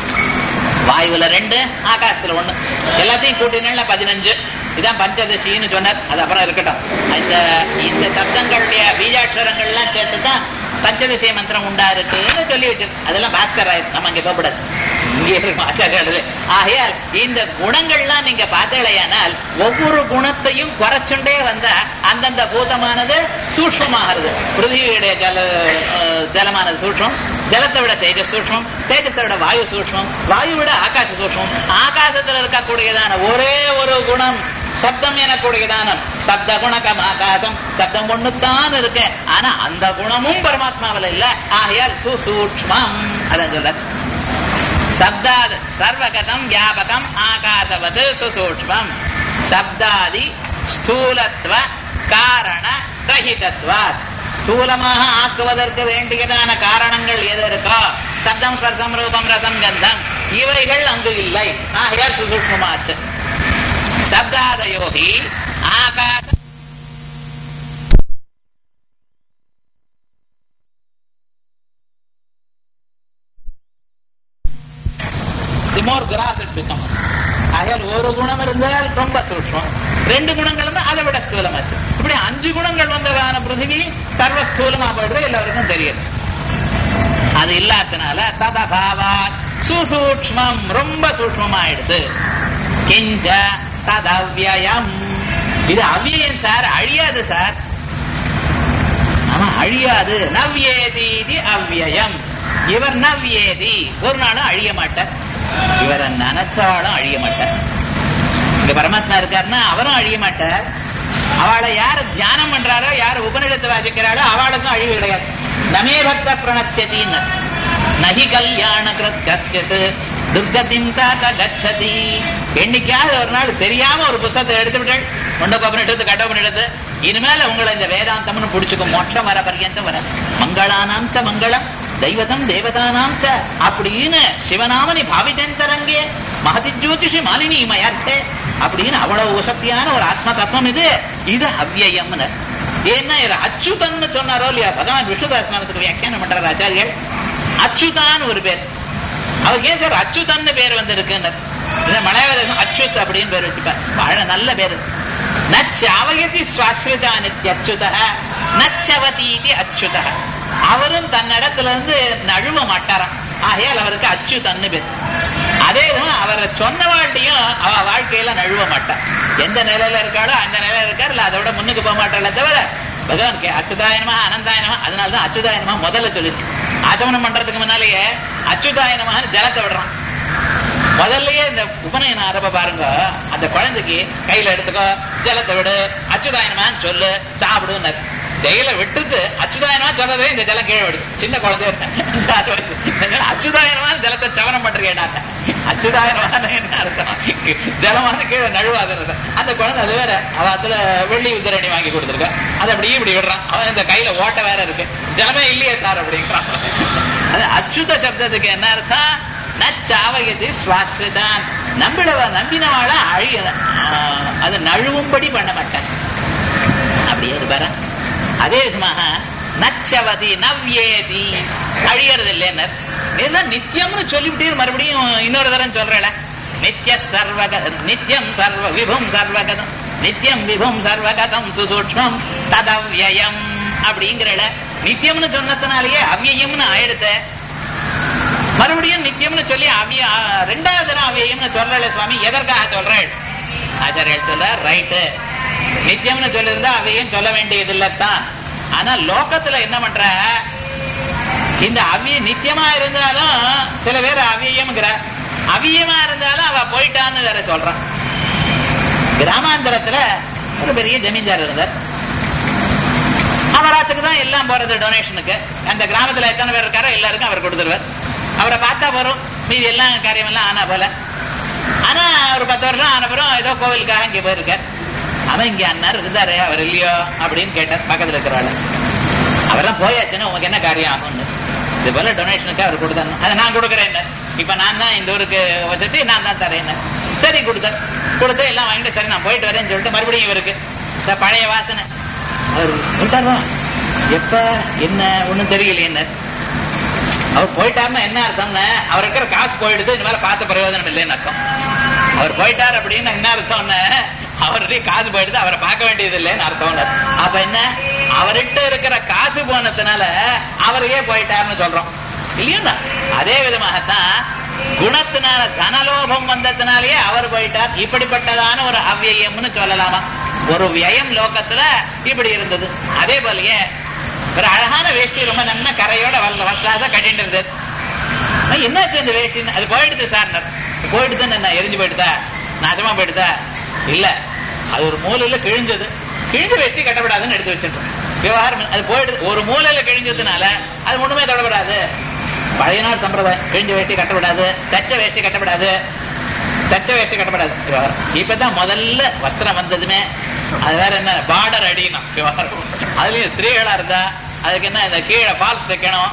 வாயுல ரெண்டு ஆகாசத்துல ஒண்ணு எல்லாத்தையும் கூட்டினா பதினஞ்சு இதான் பஞ்சதசின்னு சொன்னார் அது அப்புறம் இருக்கட்டும் இந்த இந்த சப்தங்களுடைய பீஜாட்சரங்கள்லாம் சேர்த்து தான் பஞ்சதசி மந்திரம் உண்டா இருக்குன்னு சொல்லி வச்சிருக்கு அதெல்லாம் பாஸ்கர் ஆயிரும் நம்ம அங்க போகக்கூடாது இங்கே இருக்கும் ஆச்சாரியாளரு ஆகையால் இந்த குணங்கள்லாம் நீங்க பார்த்தீங்களேயானால் ஒவ்வொரு குணத்தையும் குறைச்சுண்டே வந்தா அந்தந்த பூதமானது சூட்சமாகிறது பிருத்திவியுடைய ஜல அஹ், ஜலமானது சூட்சம் ஜலத்தை விட தேஜஸ் சூட்சம் தேஜஸை விட வாயு சூட்சம் வாயு விட ஆகாச சூட்சம் ஆகாசத்துல இருக்கக்கூடியதான ஒரே ஒரு குணம் சப்தம் எனக்கூடியதான சப்த குணகம் ஆகாசம் சப்தம் ஒண்ணுத்தான் இருக்கு ஆனா அந்த குணமும் பரமாத்மாவில் இல்ல ஆகையால் சுசூக்ஷ்மம் அதான் சொல்ற சப்தாத் சர்வகதம் வியாபகம் ஆகாசவது சுசூக்ஷ்மம் சப்தாதி ஸ்தூலத்வ காரண ரஹிதத்வாத் ஸ்தூலமாக ஆக்குவதற்கு வேண்டியதான காரணங்கள் எது இருக்கோ சப்தம் ஸ்பர்சம் ரூபம் ரசம் கந்தம் இவைகள் அங்கு இல்லை ஆகையால் சுசூக்ஷ்மமாச்சு சப்தாதயோகி ஆகாச the more gross it becomes. ஆகையால் ஒரு குணம் இருந்தால் ரொம்ப சூட்சம் ரெண்டு குணங்கள் இருந்தா அதை விட ஸ்தூலமாச்சு இப்படி அஞ்சு குணங்கள் வந்ததான பிருத்திவி சர்வ ஸ்தூலமா போயிடுது எல்லாருக்கும் தெரியுது அது இல்லாதனால ததபாவா சுசூக்ஷ்மம் ரொம்ப சூக்ஷ்மமாயிடுது கிஞ்ச ததவ்யயம் இது அவ்வியம் சார் அழியாது சார் ஆமா அழியாது நவ்யேதி அவ்யயம் இவர் நவ்யேதி ஒரு நாளும் அழிய மாட்டார் இவரை நினைச்சாலும் அழிய மாட்டார் இங்க பரமாத்மா இருக்காருன்னா அவரும் அழிய மாட்டார் அவளை யார் தியானம் பண்றாரோ யார் உபநிடத்தை வாசிக்கிறாரோ அவளுக்கும் அழிவு கிடையாது நமே பக்த பிரணசியத்தின்னு நகி கல்யாண கிருத் கஷ்டத்து துர்கதிம் தாத்த கச்சதி என்னைக்காவது ஒரு நாள் தெரியாம ஒரு புஸ்தகத்தை எடுத்து விட்டாள் முண்டப்பம் எடுத்து கட்டப்பன் எடுத்து இனிமேல உங்களை இந்த வேதாந்தம்னு பிடிச்சுக்கும் மோட்சம் வர பர்யந்தம் வர மங்களானாம் ச மங்களம் தெய்வதம் தேவதானாம் ச அப்படின்னு சிவநாமனி பாவிதந்தரங்கே மகதி ஜோதிஷி மாலினி மயர்த்தே அப்படின்னு அவ்வளவு சக்தியான ஒரு ஆத்ம தத்துவம் இது இது அவ்யயம்னு ஏன்னா இது அச்சுதன்னு சொன்னாரோ இல்லையா பகவான் விஷ்ணுதாஸ்மானத்துக்கு வியாக்கியானம் பண்றாரு ஆச்சாரியர்கள் அச்சுதான் ஒரு பேர் அவருக்கு ஏன் சார் அச்சுதன்னு பேர் வந்து இருக்குன்னு இந்த மலையாளம் அச்சுத் அப்படின்னு பேர் வச்சுப்பார் வாழ நல்ல பேர் நச்சாவயதி சுவாஸ்ரிதா நித்யச்சுத நச்சவதீதி அச்சுத அவரும் தன்னிடத்துல இருந்து நழுவ மாட்டாராம் ஆகையால் அவருக்கு அச்சுதன்னு பேர் அதே தான் அவரை சொன்னவாழ்க்கையும் அவ வாழ்க்கையில நழுவ மாட்டார் எந்த நிலையில இருக்காளோ அந்த நிலையில இருக்காரு இல்ல அதை விட முன்னுக்கு போக மாட்டாளே தவிர பகவான் கே- அச்சுதாயனமா அனந்தாயனமா அதனாலதான் அச்சுதாயனமா முதல்ல சொல்லிருக்கு ஆச்சமனம் பண்றதுக்கு முன்னாலேயே அச்சுதாயனமான ஜலத்தை விடுறான் முதல்லயே இந்த உபநயன ஆரம்ப பாருங்க அந்த குழந்தைக்கு கையில எடுத்துக்கோ ஜலத்தை விடு அச்சுதாயனமான்னு சொல்லு சாப்பிடுன்னு ஜெயில விட்டுட்டு அச்சுதாயனமா சொல்றதே இந்த ஜலம் கீழே விடுது சின்ன குழந்தை அஞ்சு வயசு. அதனால அச்சுதாயனமான ஜலத்தை சவனம் பண்றீங்க அச்சுதாயனமான என்ன அர்த்தம் ஜலமான கீழே நழுவாகிறது அந்த குழந்தை அது வேற அவ அதுல வெள்ளி உதிரணி வாங்கி கொடுத்துருக்கா அதை அப்படியே இப்படி விடுறான் அவன் இந்த கையில ஓட்ட வேற இருக்கு ஜலமே இல்லையே சார் அப்படிங்கிறான் அது அச்சுத சப்தத்துக்கு என்ன அர்த்தம் நச்சாவயது சுவாசிதான் நம்பிடவ நம்பினவாழ அழிய ஆஹ், அது நழுவும்படி பண்ண மாட்டான் அப்படியே இருப்பாரா அதே விதமாக நச்சவதி நவ்யேதி அழியறது இல்லைன்னு இதெல்லாம் நித்தியம்னு சொல்லிவிட்டு மறுபடியும் இன்னொரு தரம் சொல்றேன் நித்திய சர்வகதம் நித்தியம் சர்வ விபும் சர்வகதம் நித்தியம் விபும் சர்வகதம் சுசூக்ஷ்மம் ததவ்யயம் அப்படிங்கிறல நித்தியம்னு சொன்னதுனாலேயே அவ்வியம்னு ஆயிடுத்த மறுபடியும் நித்தியம்னு சொல்லி அவ்விய ஆ, ரெண்டாவது தடவை அவ்வியம்னு சொல்லல சுவாமி எதற்காக சொல்றேன் ஆச்சாரியர் சொல்ற ரைட்டு நித்தியம்னு சொல்லியிருந்தா அவ்வியம் சொல்ல வேண்டியது இல்லத்தான் ஆனா லோகத்துல என்ன பண்ற இந்த அவ்விய நித்தியமா இருந்தாலும் சில பேர் அவ்வியம்ங்கிற அவ்வியமா இருந்தாலும் அவ போயிட்டான்னு வேற சொல்றான் கிராமாந்தரத்துல ஒரு பெரிய ஜமீன்தார் இருந்தார் அவராத்துக்கு தான் எல்லாம் போறது டொனேஷனுக்கு அந்த கிராமத்துல எத்தனை பேர் இருக்காரோ எல்லாருக்கும் அவர் கொடுத்துருவார் அவரை பார்த்தா போறோம் மீதி எல்லாம் காரியம் எல்லாம் ஆனா போல ஆனா ஒரு பத்து வருஷம் ஆன பிறகு ஏதோ கோவிலுக்காக இங்க போயிருக்கார் அவன் இங்க அண்ணார் இருந்தாரு அவர் இல்லையோ அப்படின்னு கேட்டார் பக்கத்துல இருக்கிறாள் அவரெல்லாம் போயாச்சுன்னா உனக்கு என்ன காரியம் ஆகும்னு இது போல டொனேஷனுக்கு அவர் கொடுத்தாரு அதை நான் கொடுக்குறேன் இப்ப நான் தான் இந்த ஊருக்கு வசதி நான் தான் தரேன் சரி கொடுத்தார் கொடுத்து எல்லாம் வாங்கிட்டு சரி நான் போயிட்டு வரேன்னு சொல்லிட்டு மறுபடியும் இவருக்கு இந்த பழைய வாசனை அவர் விட்டாரா எப்ப என்ன ஒண்ணும் தெரியலையே என்ன அவர் போயிட்டாருன்னா என்ன அர்த்தம்னு அவர் இருக்கிற காசு போயிடுது இந்த மாதிரி பார்த்த பிரயோஜனம் இல்லைன்னு அர்த்தம் அவர் போயிட்டார் அப்படின்னு என்ன அர்த்தம்னு அவருடைய காசு போயிடுது அவரை பார்க்க வேண்டியது இல்லைன்னு அர்த்தம் அப்ப என்ன அவர்கிட்ட இருக்கிற காசு போனதுனால அவரையே போயிட்டாருன்னு சொல்றோம் இல்லையா அதே விதமாகத்தான் குணத்தினால தனலோபம் வந்ததுனாலேயே அவர் போயிட்டார் இப்படிப்பட்டதான ஒரு அவ்வியம்னு சொல்லலாமா ஒரு வியம் லோகத்துல இப்படி இருந்தது அதே போலயே ஒரு அழகான வேஷ்டி ரொம்ப நன்மை கரையோட வல்ல வஸ்லாசா கட்டிட்டு இருந்தது நான் என்னாச்சு இந்த வேஷ்டி அது போயிடுது சார் போயிடுதுன்னு என்ன எரிஞ்சு போயிடுதா நாசமா போயிடுதா இல்ல அது ஒரு மூலையில கிழிஞ்சது கிழிஞ்ச வேஷ்டி கட்டப்படாதுன்னு எடுத்து வச்சிருக்கோம் விவகாரம் அது போயிடுது ஒரு மூலையில கிழிஞ்சதுனால அது ஒண்ணுமே தொடப்படாது பழைய நாள் சம்பிரதாயம் கிழிஞ்ச வேஷ்டி கட்டப்படாது தச்ச வேஷ்டி கட்டப்படாது தச்ச வேஷ்டி கட்டப்படாது விவகாரம் இப்பதான் முதல்ல வஸ்திரம் வந்ததுமே அது வேற என்ன பார்டர் அடிக்கணும் விவகாரம் அதுலயும் ஸ்திரீகளா இருந்தா அதுக்கு என்ன இந்த கீழே ஃபால்ஸ் வைக்கணும்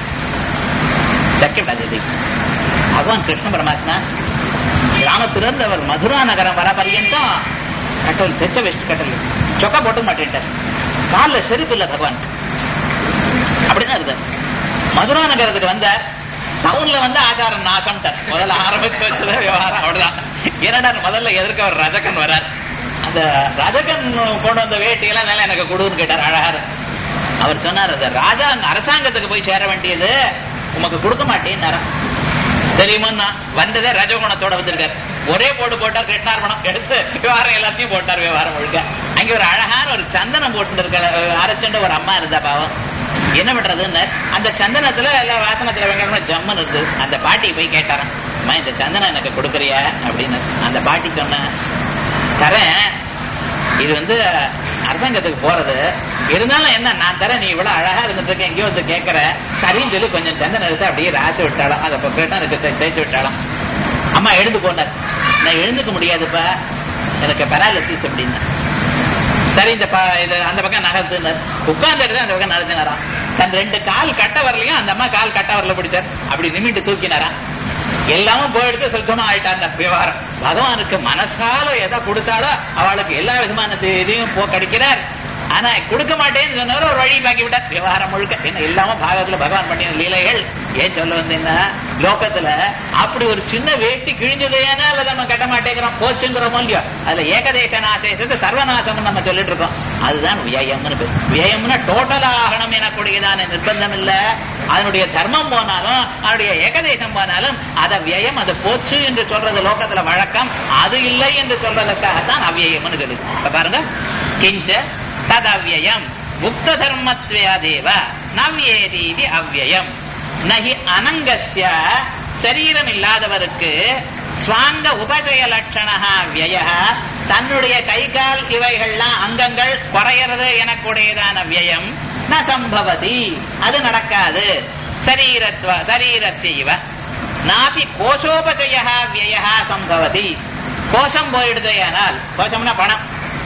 தைக்கப்படாது பகவான் கிருஷ்ண பரமாத்மா கிராமத்திலிருந்து அவர் மதுரா நகரம் வர பர்யந்தம் கட்டல் தெச்ச வேஷ்டி கட்டல் சொக்க போட்டு மாட்டேன்ட்டார் காலில் செருப்பு இல்ல பகவான் அப்படிதான் இருந்தார் மதுரா நகரத்துக்கு வந்தார் டவுன்ல வந்து ஆச்சாரம் நாசம்ட்டார் முதல்ல ஆரம்பிச்சு வச்சது விவகாரம் அவ்வளவுதான் என்னடா முதல்ல எதிர்க்க ஒரு ரஜகன் வரார் அந்த ரஜகன் கொண்டு வந்த வேட்டியெல்லாம் மேல எனக்கு கொடுன்னு கேட்டார் அழகாரு அவர் சொன்னார் அந்த ராஜா அங்க அரசாங்கத்துக்கு போய் சேர வேண்டியது உமக்கு கொடுக்க மாட்டேன்னு தெரியுமா வந்ததே ரஜகுணத்தோட வந்திருக்காரு ஒரே போட்டு போட்டார் கிருஷ்ணார்பணம் எடுத்து விவகாரம் எல்லாத்தையும் போட்டார் விவகாரம் முழுக்க அங்க ஒரு அழகான ஒரு சந்தனம் போட்டு இருக்க அரைச்சண்ட ஒரு அம்மா இருந்தா பாவம் என்ன பண்றதுன்னு அந்த சந்தனத்துல எல்லா வாசனத்துல வெங்கடமா ஜம்மன் இருக்கு அந்த பாட்டி போய் கேட்டாராம் அம்மா இந்த சந்தனம் எனக்கு கொடுக்குறியா அப்படின்னு அந்த பாட்டி சொன்ன தரேன் இது வந்து அரசாங்கத்துக்கு போறது இருந்தாலும் என்ன நான் தரேன் நீ இவ்வளவு அழகா இருந்துட்டு இருக்க எங்கேயோ வந்து கேட்கற சரின்னு சொல்லி கொஞ்சம் சந்தனம் எடுத்து அப்படியே ராசி விட்டாலும் அதை கேட்டா எனக்கு தேய்ச்சி விட்டாலும் அம்மா எழுந்து போனார் நான் எழுந்துக்க முடியாதுப்பா எனக்கு பெராலிசிஸ் அப்படின்னு சரி இந்த ப- இது அந்த பக்கம் நகர்த்துனார் உட்கார்ந்து அந்த பக்கம் நடத்தினாராம் தன் ரெண்டு கால் கட்ட வரலையும் அந்த அம்மா கால் கட்ட வரல பிடிச்சார் அப்படி நிமிட்டு தூக்கினாராம் எல்லாமும் போயிடுத்து சுத்தமா ஆயிட்டார் விவகாரம் பகவானுக்கு மனசால எதை கொடுத்தாலோ அவளுக்கு எல்லா விதமான இதையும் போ கிடைக்கிறார் ஆனா கொடுக்க மாட்டேன்னு சொன்னவர் ஒரு வழி பாக்கி விட்டார் விவகாரம் முழுக்க என்ன இல்லாம பாகத்துல பகவான் பண்ணின லீலைகள் ஏன் சொல்ல வந்தீங்கன்னா லோகத்துல அப்படி ஒரு சின்ன வேட்டி கிழிஞ்சது ஏன்னா அல்ல நம்ம கட்ட மாட்டேங்கிறோம் போச்சுங்கிறோமோ இல்லையோ அதுல ஏகதேச நாசேசத்து சர்வநாசம் நம்ம சொல்லிட்டு இருக்கோம் அதுதான் வியயம்னு பேர் வியயம்னா டோட்டலா ஆகணும் எனக்கூடியதான நிர்பந்தம் இல்ல அதனுடைய தர்மம் போனாலும் அதனுடைய ஏகதேசம் போனாலும் அதை வியயம் அது போச்சு என்று சொல்றது லோகத்துல வழக்கம் அது இல்லை என்று சொல்றதுக்காகத்தான் அவ்வியம்னு சொல்லுது இப்ப பாருங்க கிஞ்ச ததவ்யயம் முக்த தர்மத்வயாதேவ நவ்யேதீதி அவ்யயம் நகி அனங்கஸ்ய சரீரம் இல்லாதவருக்கு ஸ்வாங்க உபஜய லட்சணா விய தன்னுடைய கை கால் இவைகள்லாம் அங்கங்கள் குறையறது எனக்குடையதான வியம் ந சம்பவதி அது நடக்காது சரீரத்வ சரீரஸ்ய நாபி கோஷோபஜய விய சம்பவதி கோஷம் போயிடுது ஆனால் கோஷம்னா பணம்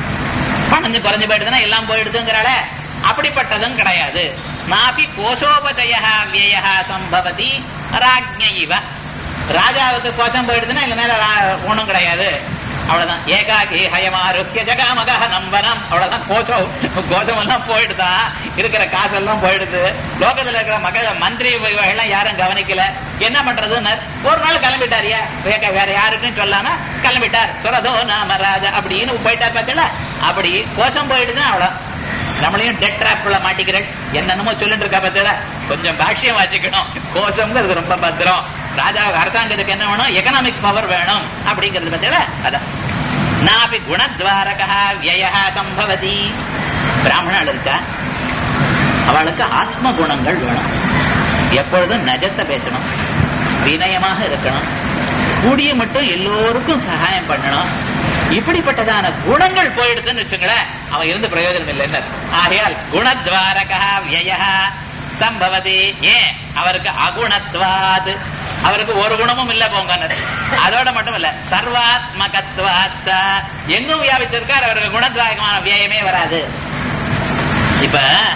பணம் குறைஞ்சு போயிடுதுன்னா எல்லாம் போயிடுதுங்கிறாள அப்படிப்பட்டதும் கிடையாது நாபி கோஷோபஜய விய சம்பவதி ராஜ்ய இவ ராஜாவுக்கு கோஷம் போயிடுதுன்னா இல்ல மேல ரா- ஒண்ணும் கிடையாது அவ்வளவுதான் ஏகாகி ஹயமாருக்கிய ஜகாமக நம்பனம் அவ்வளவுதான் கோஷம் கோஷம் எல்லாம் போயிடுதா இருக்கிற காசெல்லாம் போயிடுது லோகத்துல இருக்கிற மக மந்திரி எல்லாம் யாரும் கவனிக்கல என்ன பண்றதுன்னு ஒரு நாள் கிளம்பிட்டாரியா வேக- வேற யாருக்கும் சொல்லாம கிளம்பிட்டார் சுரதோ நாம ராஜா அப்படின்னு போயிட்டார் பார்த்தல அப்படி கோஷம் போயிடுதுன்னா அவ்வளவு நம்மளையும் டெட் ட்ராப்ல மாட்டிக்கிறேன் என்னென்னமோ சொல்லிட்டு இருக்கா பத்தில கொஞ்சம் பாஷ்யம் வாசிக்கணும் கோஷம்ங்கிறது ரொம்ப பத்திரம் ராஜா அரசாங்கத்துக்கு என்ன வேணும் எக்கனாமிக் பவர் வேணும் அப்படிங்கிறது பத்தில அதான் நாபி குணத்வாரகா வியய சம்பவதி பிராமணாள் இருக்கா அவளுக்கு ஆத்ம குணங்கள் வேணும் எப்பொழுதும் நஜத்தை பேசணும் வினயமாக இருக்கணும் கூடிய மட்டும் எல்லோருக்கும் சகாயம் பண்ணணும் இப்படிப்பட்டதான குணங்கள் போயிடுதுன்னு வச்சுங்களேன் அவன் இருந்து பிரயோஜனம் இல்லை ஆகையால் குணத்வாரகா வியய சம்பவதி ஏன் அவருக்கு அகுணத்வாது அவருக்கு ஒரு குணமும் இல்ல போங்க அதோட மட்டும் இல்ல சர்வாத்மகத்வாச்ச எங்கும் வியாபிச்சிருக்கார் அவருக்கு குணத்வாரகமான வியயமே வராது இப்ப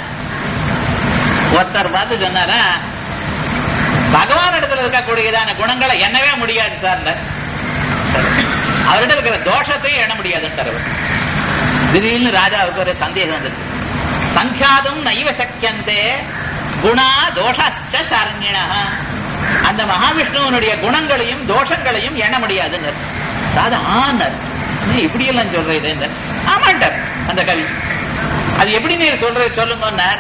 ஒருத்தர் பார்த்து சொன்னாரா பகவான் இடத்துல இருக்கக்கூடியதான குணங்களை எண்ணவே முடியாது சார் அவர்கிட்ட இருக்கிற தோஷத்தையும் எண்ண முடியாதுன்றார் திடீர்னு ராஜாவுக்கு ஒரு சந்தேகம் வந்துருக்கு சங்கியாதும் நைவ சக்கியந்தே குணா தோஷாச்ச சரண்யனா அந்த மகாவிஷ்ணுவனுடைய குணங்களையும் தோஷங்களையும் எண்ண முடியாதுன்னு ராஜா ஆனர் இப்படி எல்லாம் சொல்றது ஆமாண்டார் அந்த கவி அது எப்படி நீர் சொல்றது சொல்லுங்கன்னார்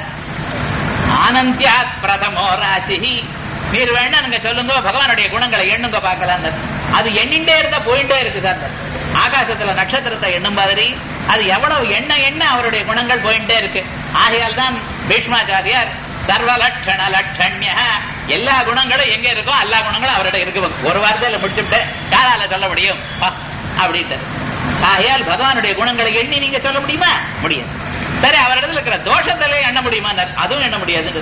ஆனந்தியாத் பிரதமோ ராசி நீர் வேணா நீங்க சொல்லுங்க பகவானுடைய குணங்களை எண்ணுங்க பார்க்கலாம் அது எண்ணிண்டே இருந்தா போயிட்டே இருக்கு சார் ஆகாசத்துல நட்சத்திரத்தை எண்ணும் மாதிரி அது எவ்வளவு எண்ண எண்ண அவருடைய குணங்கள் போயிட்டே இருக்கு ஆகையால் தான் பீஷ்மாச்சாரியார் சர்வ லட்சண லட்சண்ய எல்லா குணங்களும் எங்க இருக்கோ எல்லா குணங்களும் அவரோட இருக்கு ஒரு வார்த்தையில முடிச்சுட்டு யாரால சொல்ல முடியும் அப்படின்ட்டு ஆகையால் பகவானுடைய குணங்களை எண்ணி நீங்க சொல்ல முடியுமா முடியும் சரி அவரிடத்துல இருக்கிற தோஷத்திலே எண்ண முடியுமா அதுவும் எண்ண முடியாது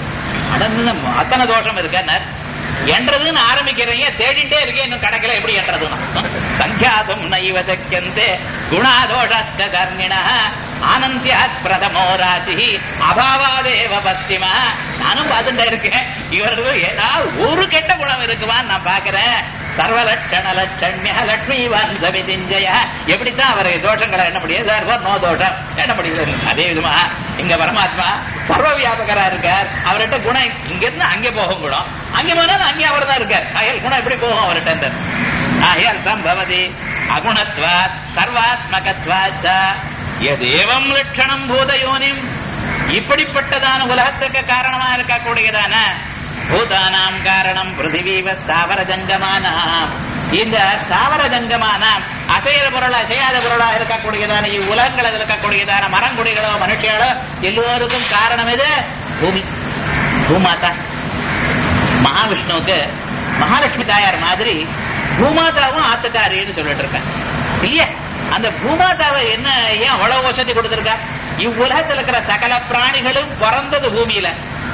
அத்தனை தோஷம் இருக்க என்றதுன்னு ஆரம்பிக்கிறீங்க தேடிட்டே இருக்கேன் இன்னும் கிடைக்கல எப்படி என்றதுன்னா சங்கியாதம் நைவ சக்கியந்தே குணாதோஷஸ்த கர்ணிண ஆனந்தியாத் பிரதமோ ராசி அபாவாதேவ பஸ்திமா நானும் பார்த்துட்டே இருக்கேன் இவருக்கு ஏதாவது ஒரு கெட்ட குணம் இருக்குவான்னு நான் பாக்குறேன் சர்வலட்சண லட்சண்ய லட்சுமி வந்தமிதிஞ்சய எப்படித்தான் அவரை தோஷங்களை என்ன முடியாது சார் நோ தோஷம் என்ன முடியல அதே விதமா இங்க பரமாத்மா சர்வ வியாபகரா இருக்கார் அவர்கிட்ட குணம் இங்க இருந்து அங்கே போகும் குணம் அங்கே போனாலும் அங்கே அவர் தான் இருக்கார் ஆகையால் குணம் எப்படி போகும் அவர்கிட்ட ஆகையால் சம்பவதி அகுணத்வா சர்வாத்மகத்வாச்ச எதேவம் லட்சணம் பூதயோனிம் இப்படிப்பட்டதான உலகத்துக்கு காரணமா இருக்கக்கூடியதான பூதானாம் காரணம் பிருத்திவீவ ஸ்தாவர ஜங்கமானாம் இந்த ஸ்தாவர ஜங்கமானாம் அசையிற பொருள் அசையாத பொருளா இருக்கக்கூடியதான இவ்வுலகங்கள் இருக்கக்கூடியதான மரங்குடிகளோ மனுஷியாலோ எல்லோருக்கும் காரணம் எது பூமி பூமாதா மகாவிஷ்ணுவுக்கு மகாலட்சுமி தாயார் மாதிரி பூமாதாவும் ஆத்துக்காரின்னு சொல்லிட்டு இருக்கேன் இல்லையா அந்த பூமாதாவை என்ன ஏன் அவ்வளவு வசதி கொடுத்திருக்கா இவ்வுலகத்தில் இருக்கிற சகல பிராணிகளும் பிறந்தது பூமியில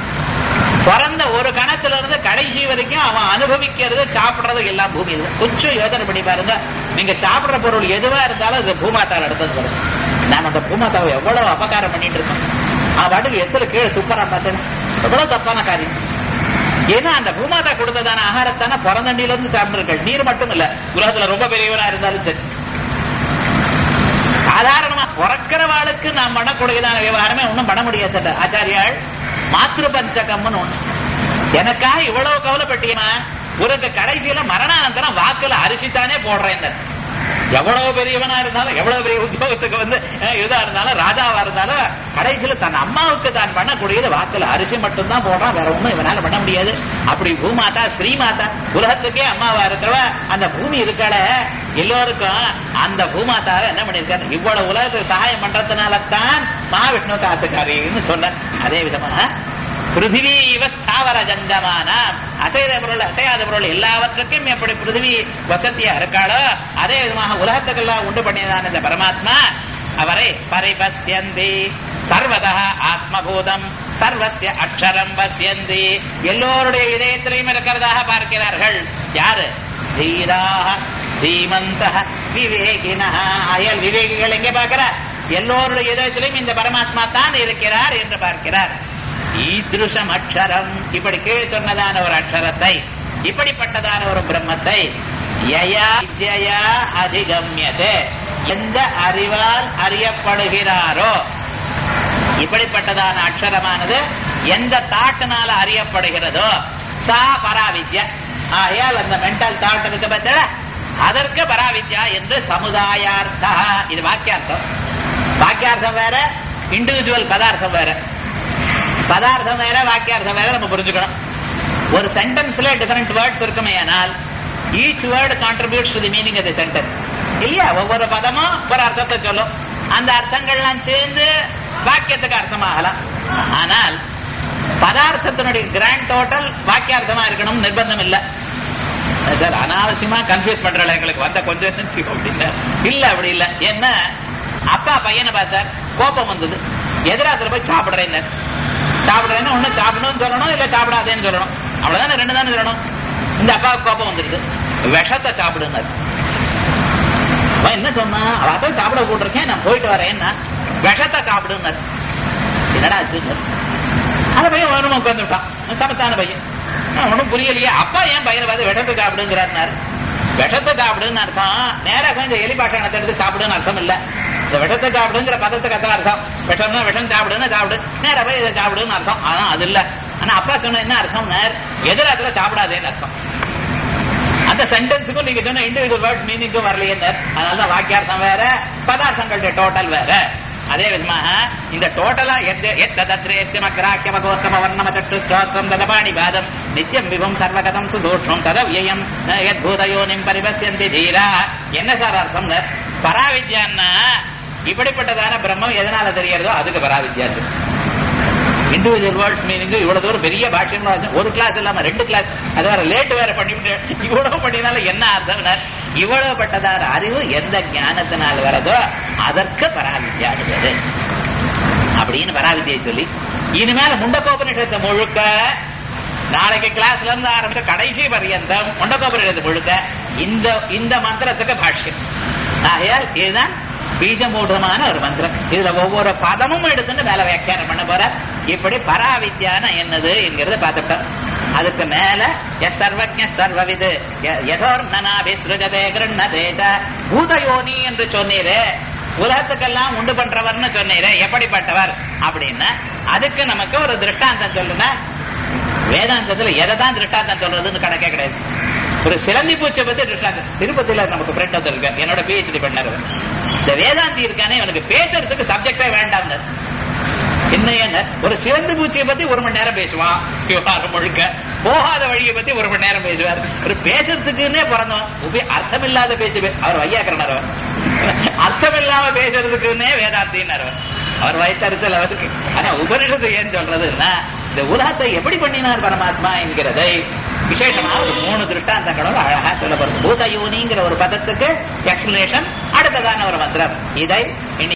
பிறந்த ஒரு கணத்துல இருந்து கடைசி வரைக்கும் அவன் அனுபவிக்கிறது சாப்பிடுறது எல்லாம் பூமியில கொஞ்சம் யோசனை பண்ணி பாருங்க நீங்க சாப்பிடுற பொருள் எதுவா இருந்தாலும் அது பூமாத்தால் எடுத்தது சொல்லுங்க நாம அந்த பூமாத்தாவை எவ்வளவு அபகாரம் பண்ணிட்டு இருக்கோம் அவன் பாட்டுக்கு எச்சல கீழே துப்பரா பார்த்தேன் எவ்வளவு தப்பான காரியம் ஏன்னா அந்த பூமாதா கொடுத்ததான ஆகாரத்தான பிறந்தண்டியில இருந்து சாப்பிட்டு நீர் மட்டும் இல்ல உலகத்துல ரொம்ப பெரியவரா இருந்தாலும் சரி சாதாரணமா பிறக்கிறவாளுக்கு நாம் பண்ணக்கூடியதான விவகாரமே ஒன்றும் பண்ண முடியாது ஆச்சாரியாள் மாத்திரு பஞ்சகம்னு ஒண்ணு எனக்காக இவ்வளவு கவலைப்பட்டீங்கன்னா உனக்கு கடைசியில மரணானந்தரம் வாக்குல அரிசித்தானே போடுறேன் எவ்வளவு பெரியவனா இருந்தாலும் எவ்வளவு பெரிய உத்தியோகத்துக்கு வந்து இதா இருந்தாலும் ராஜாவா இருந்தாலும் கடைசியில தன் அம்மாவுக்கு தான் பண்ணக்கூடியது வாக்குல அரிசி மட்டும் தான் போடுறான் வேற ஒண்ணும் இவனால பண்ண முடியாது அப்படி பூமாதா ஸ்ரீமாதா உலகத்துக்கே அம்மாவா இருக்கிறவ அந்த பூமி இருக்கல எல்லோருக்கும் அந்த பூமாதாவை என்ன பண்ணிருக்காரு இவ்வளவு உலகத்துக்கு சகாயம் பண்றதுனால தான் மகாவிஷ்ணு காத்துக்காரின்னு சொன்ன அதே விதமா பிருத்திவி இவ ஸ்தாவர ஜங்கமான அசைத பொருள் அசையாத பொருள் எல்லாவற்றுக்கும் எப்படி பிருத்திவி வசதியா இருக்காளோ அதே விதமாக உலகத்துக்கெல்லாம் உண்டு பண்ணியதான இந்த பரமாத்மா அவரை பரிபஸ்யந்தி சர்வதா ஆத்மபூதம் சர்வசிய அக்ஷரம் பசியந்தி எல்லோருடைய இதயத்திலையும் இருக்கிறதாக பார்க்கிறார்கள் யாரு தீராக தீமந்த விவேகின அயல் விவேகிகள் எங்கே பார்க்கிறார் எல்லோருடைய இதயத்திலும் இந்த பரமாத்மா தான் இருக்கிறார் என்று பார்க்கிறார் ஈத்ருஷம் அக்ஷரம் இப்படி கீழ் சொன்னதான ஒரு அக்ஷரத்தை இப்படிப்பட்டதான ஒரு பிரம்மத்தை யயா வித்யா அதிகமியதே எந்த அறிவால் அறியப்படுகிறாரோ இப்படிப்பட்டதான அக்ஷரமானது எந்த தாட்டினால அறியப்படுகிறதோ சா பராவித்யா ஆகையால் அந்த மென்டல் தாட் இருக்கு பார்த்தா அதற்கு பராவித்யா என்று சமுதாயார்த்தா இது வாக்கியார்த்தம் வாக்கியார்த்தம் வேற இண்டிவிஜுவல் பதார்த்தம் வேற பதார்த்தம் வேற வாக்கியார்த்தம் வேற நம்ம புரிஞ்சுக்கணும் ஒரு சென்டென்ஸ்ல டிஃபரெண்ட் வேர்ட்ஸ் இருக்குமே ஆனால் each word contributes to the meaning of the sentence இல்லையா ஒவ்வொரு பதமும் ஒரு அர்த்தத்தை சொல்லும் அந்த அர்த்தங்கள்லாம் சேர்ந்து வாக்கியத்துக்கு அர்த்தமாகலாம் ஆனால் பதார்த்தத்தினுடைய கிராண்ட் டோட்டல் வாக்கியார்த்தமா இருக்கணும் நிர்பந்தம் இல்லை சார் அனாவசியமா கன்ஃபியூஸ் பண்றாள் எங்களுக்கு வந்த கொஞ்சம் இருந்துச்சு அப்படின்னு இல்ல அப்படி இல்ல என்ன அப்பா பையனை பார்த்தார் கோபம் வந்தது எதிராத்துல போய் சாப்பிடுறேன்னு சாப்பிடுறேன்னு ஒண்ணு சாப்பிடணும்னு சொல்லணும் இல்ல சாப்பிடாதேன்னு சொல்லணும் அவ்வளவுதானே ரெண்டு தானே சொல்லணும் இந்த அப்பாவுக்கு கோபம் வந்துருது விஷத்தை சாப்பிடுனாரு அவன் என்ன சொன்னா அவ அதான் சாப்பிட போட்டிருக்கேன் நான் போயிட்டு வரேன்னா விஷத்தை சாப்பிடுனாரு என்னடா ஆச்சுன்னு அந்த பையன் வேணுமா உட்காந்துட்டான் சமத்தான பையன் ஒன்றும் புரியலையே அப்பா ஏன் பையனை பார்த்து விஷத்தை சாப்பிடுங்கிறாருனாரு விஷத்தை சாப்பிடுன்னு அர்த்தம் நேராக இந்த எலி பாஷாணத்தை எடுத்து சாப்பிடுன்னு அர்த்தம் இல்ல இந்த விஷத்தை சாப்பிடுங்கிற பதத்துக்கு அர்த்தம் அர்த்தம் விஷம்னா விஷம் சாப்பிடுன்னு சாப்பிடு நேரா போய் இதை சாப்பிடுன்னு அர்த்தம் ஆனா அது இல்ல ஆனா அப்பா சொன்ன என்ன அர்த்தம் எதிராத்துல சாப்பிடாதேன்னு அர்த்தம் அந்த சென்டென்ஸுக்கும் நீங்க சொன்ன இண்டிவிஜுவல் வேர்ட்ஸ் மீனிங்கும் வரலையே அதனாலதான் வாக்கியார்த்தம் வேற பதார்த்தங்களுடைய டோட்டல் வேற அதே விதமாக இந்த டோட்டலா எத்தத்ரேசியமக்ராக்கியமகோத்தம வர்ணம சட்டு ஸ்ரோத்ரம் ததபாணி பாதம் நித்தியம் விபம் சர்வகதம் சுசூட்சம் ததவியம் யத்பூதயோனிம் பரிபசியந்தி தீரா என்ன சார் அர்த்தம் பராவித்யான்னா இப்படிப்பட்டதான பிரம்மம் எதனால தெரியறதோ அதுக்கு பராவித்யா இண்டிவிஜுவல் வேர்ட்ஸ் மீனிங் இவ்வளவு தூரம் பெரிய பாஷ்யம் ஒரு கிளாஸ் இல்லாம ரெண்டு கிளாஸ் அது வேற லேட் வேற பண்ணிவிட்டு இவ்வளவு பண்ணினால என்ன அர்த்தம் இவ்வளவு பட்டதான அறிவு எந்த ஞானத்தினால் வரதோ அதற்கு பராவித்யா பேரு அப்படின்னு பராவித்தியை சொல்லி இனிமேல முண்டக்கோபனிஷத்தை முழுக்க நாளைக்கு கிளாஸ்ல இருந்து ஆரம்பிச்ச கடைசி பரியந்தம் முண்டக்கோபனிஷத்தை முழுக்க இந்த இந்த மந்திரத்துக்கு பாஷ்யம் ஆகையால் இதுதான் பீஜமூடமான ஒரு மந்திரம் இதுல ஒவ்வொரு பதமும் எடுத்துட்டு மேல வியாக்கியானம் பண்ண போற இப்படி பராவித்யான என்னது என்கிறத பார்த்துட்டோம் அதுக்கு மேல எஸ் சர்வஜ சர்வவிது யதோர்ணனாபிஸ்ருஜதே கிருண்ணதேஜ பூதயோனி என்று சொன்னீரே உலகத்துக்கெல்லாம் உண்டு பண்றவர்னு சொன்னீரே எப்படிப்பட்டவர் அப்படின்னா அதுக்கு நமக்கு ஒரு திருஷ்டாந்தம் சொல்லுங்க வேதாந்தத்துல எதை தான் திருஷ்டாந்தம் சொல்றதுன்னு கணக்கே கிடையாது ஒரு சிலந்தி பூச்சை பத்தி திருஷ்டாந்தம் திருப்பதியில நமக்கு ஃப்ரெண்ட் வந்திருக்காரு என்னோட பிஹெச்டி பண்ணவர் இந்த வேதாந்தி இருக்கானே இவனுக்கு பேசுறதுக்கு சப்ஜெக்டே வேண்டாம் என்ன என்ன ஒரு சிறந்து பூச்சியை பத்தி ஒரு மணி நேரம் பேசுவான் விவகாரம் முழுக்க போகாத வழியை பத்தி ஒரு மணி நேரம் பேசுவார் ஒரு பேசுறதுக்குன்னே பிறந்தவன் உபய அர்த்தம் இல்லாத பேச்சு அவர் வையாக்கிறனர் அவர் அர்த்தம் இல்லாம பேசுறதுக்குன்னே வேதாந்தின்னார் அவர் அவர் வயத்தறிச்சல் அவருக்கு ஆனா உபனிஷத்து ஏன் சொல்றதுன்னா இந்த உலகத்தை எப்படி பண்ணினார் பரமாத்மா என்கிறதை விசேஷமா ஒரு மூணு திருஷ்டாந்தங்களோட அழகா சொல்லப்படுது பூதயோனிங்கிற ஒரு பதத்துக்கு எக்ஸ்பிளனேஷன் அடுத்ததான ஒரு மந்திரம் இதை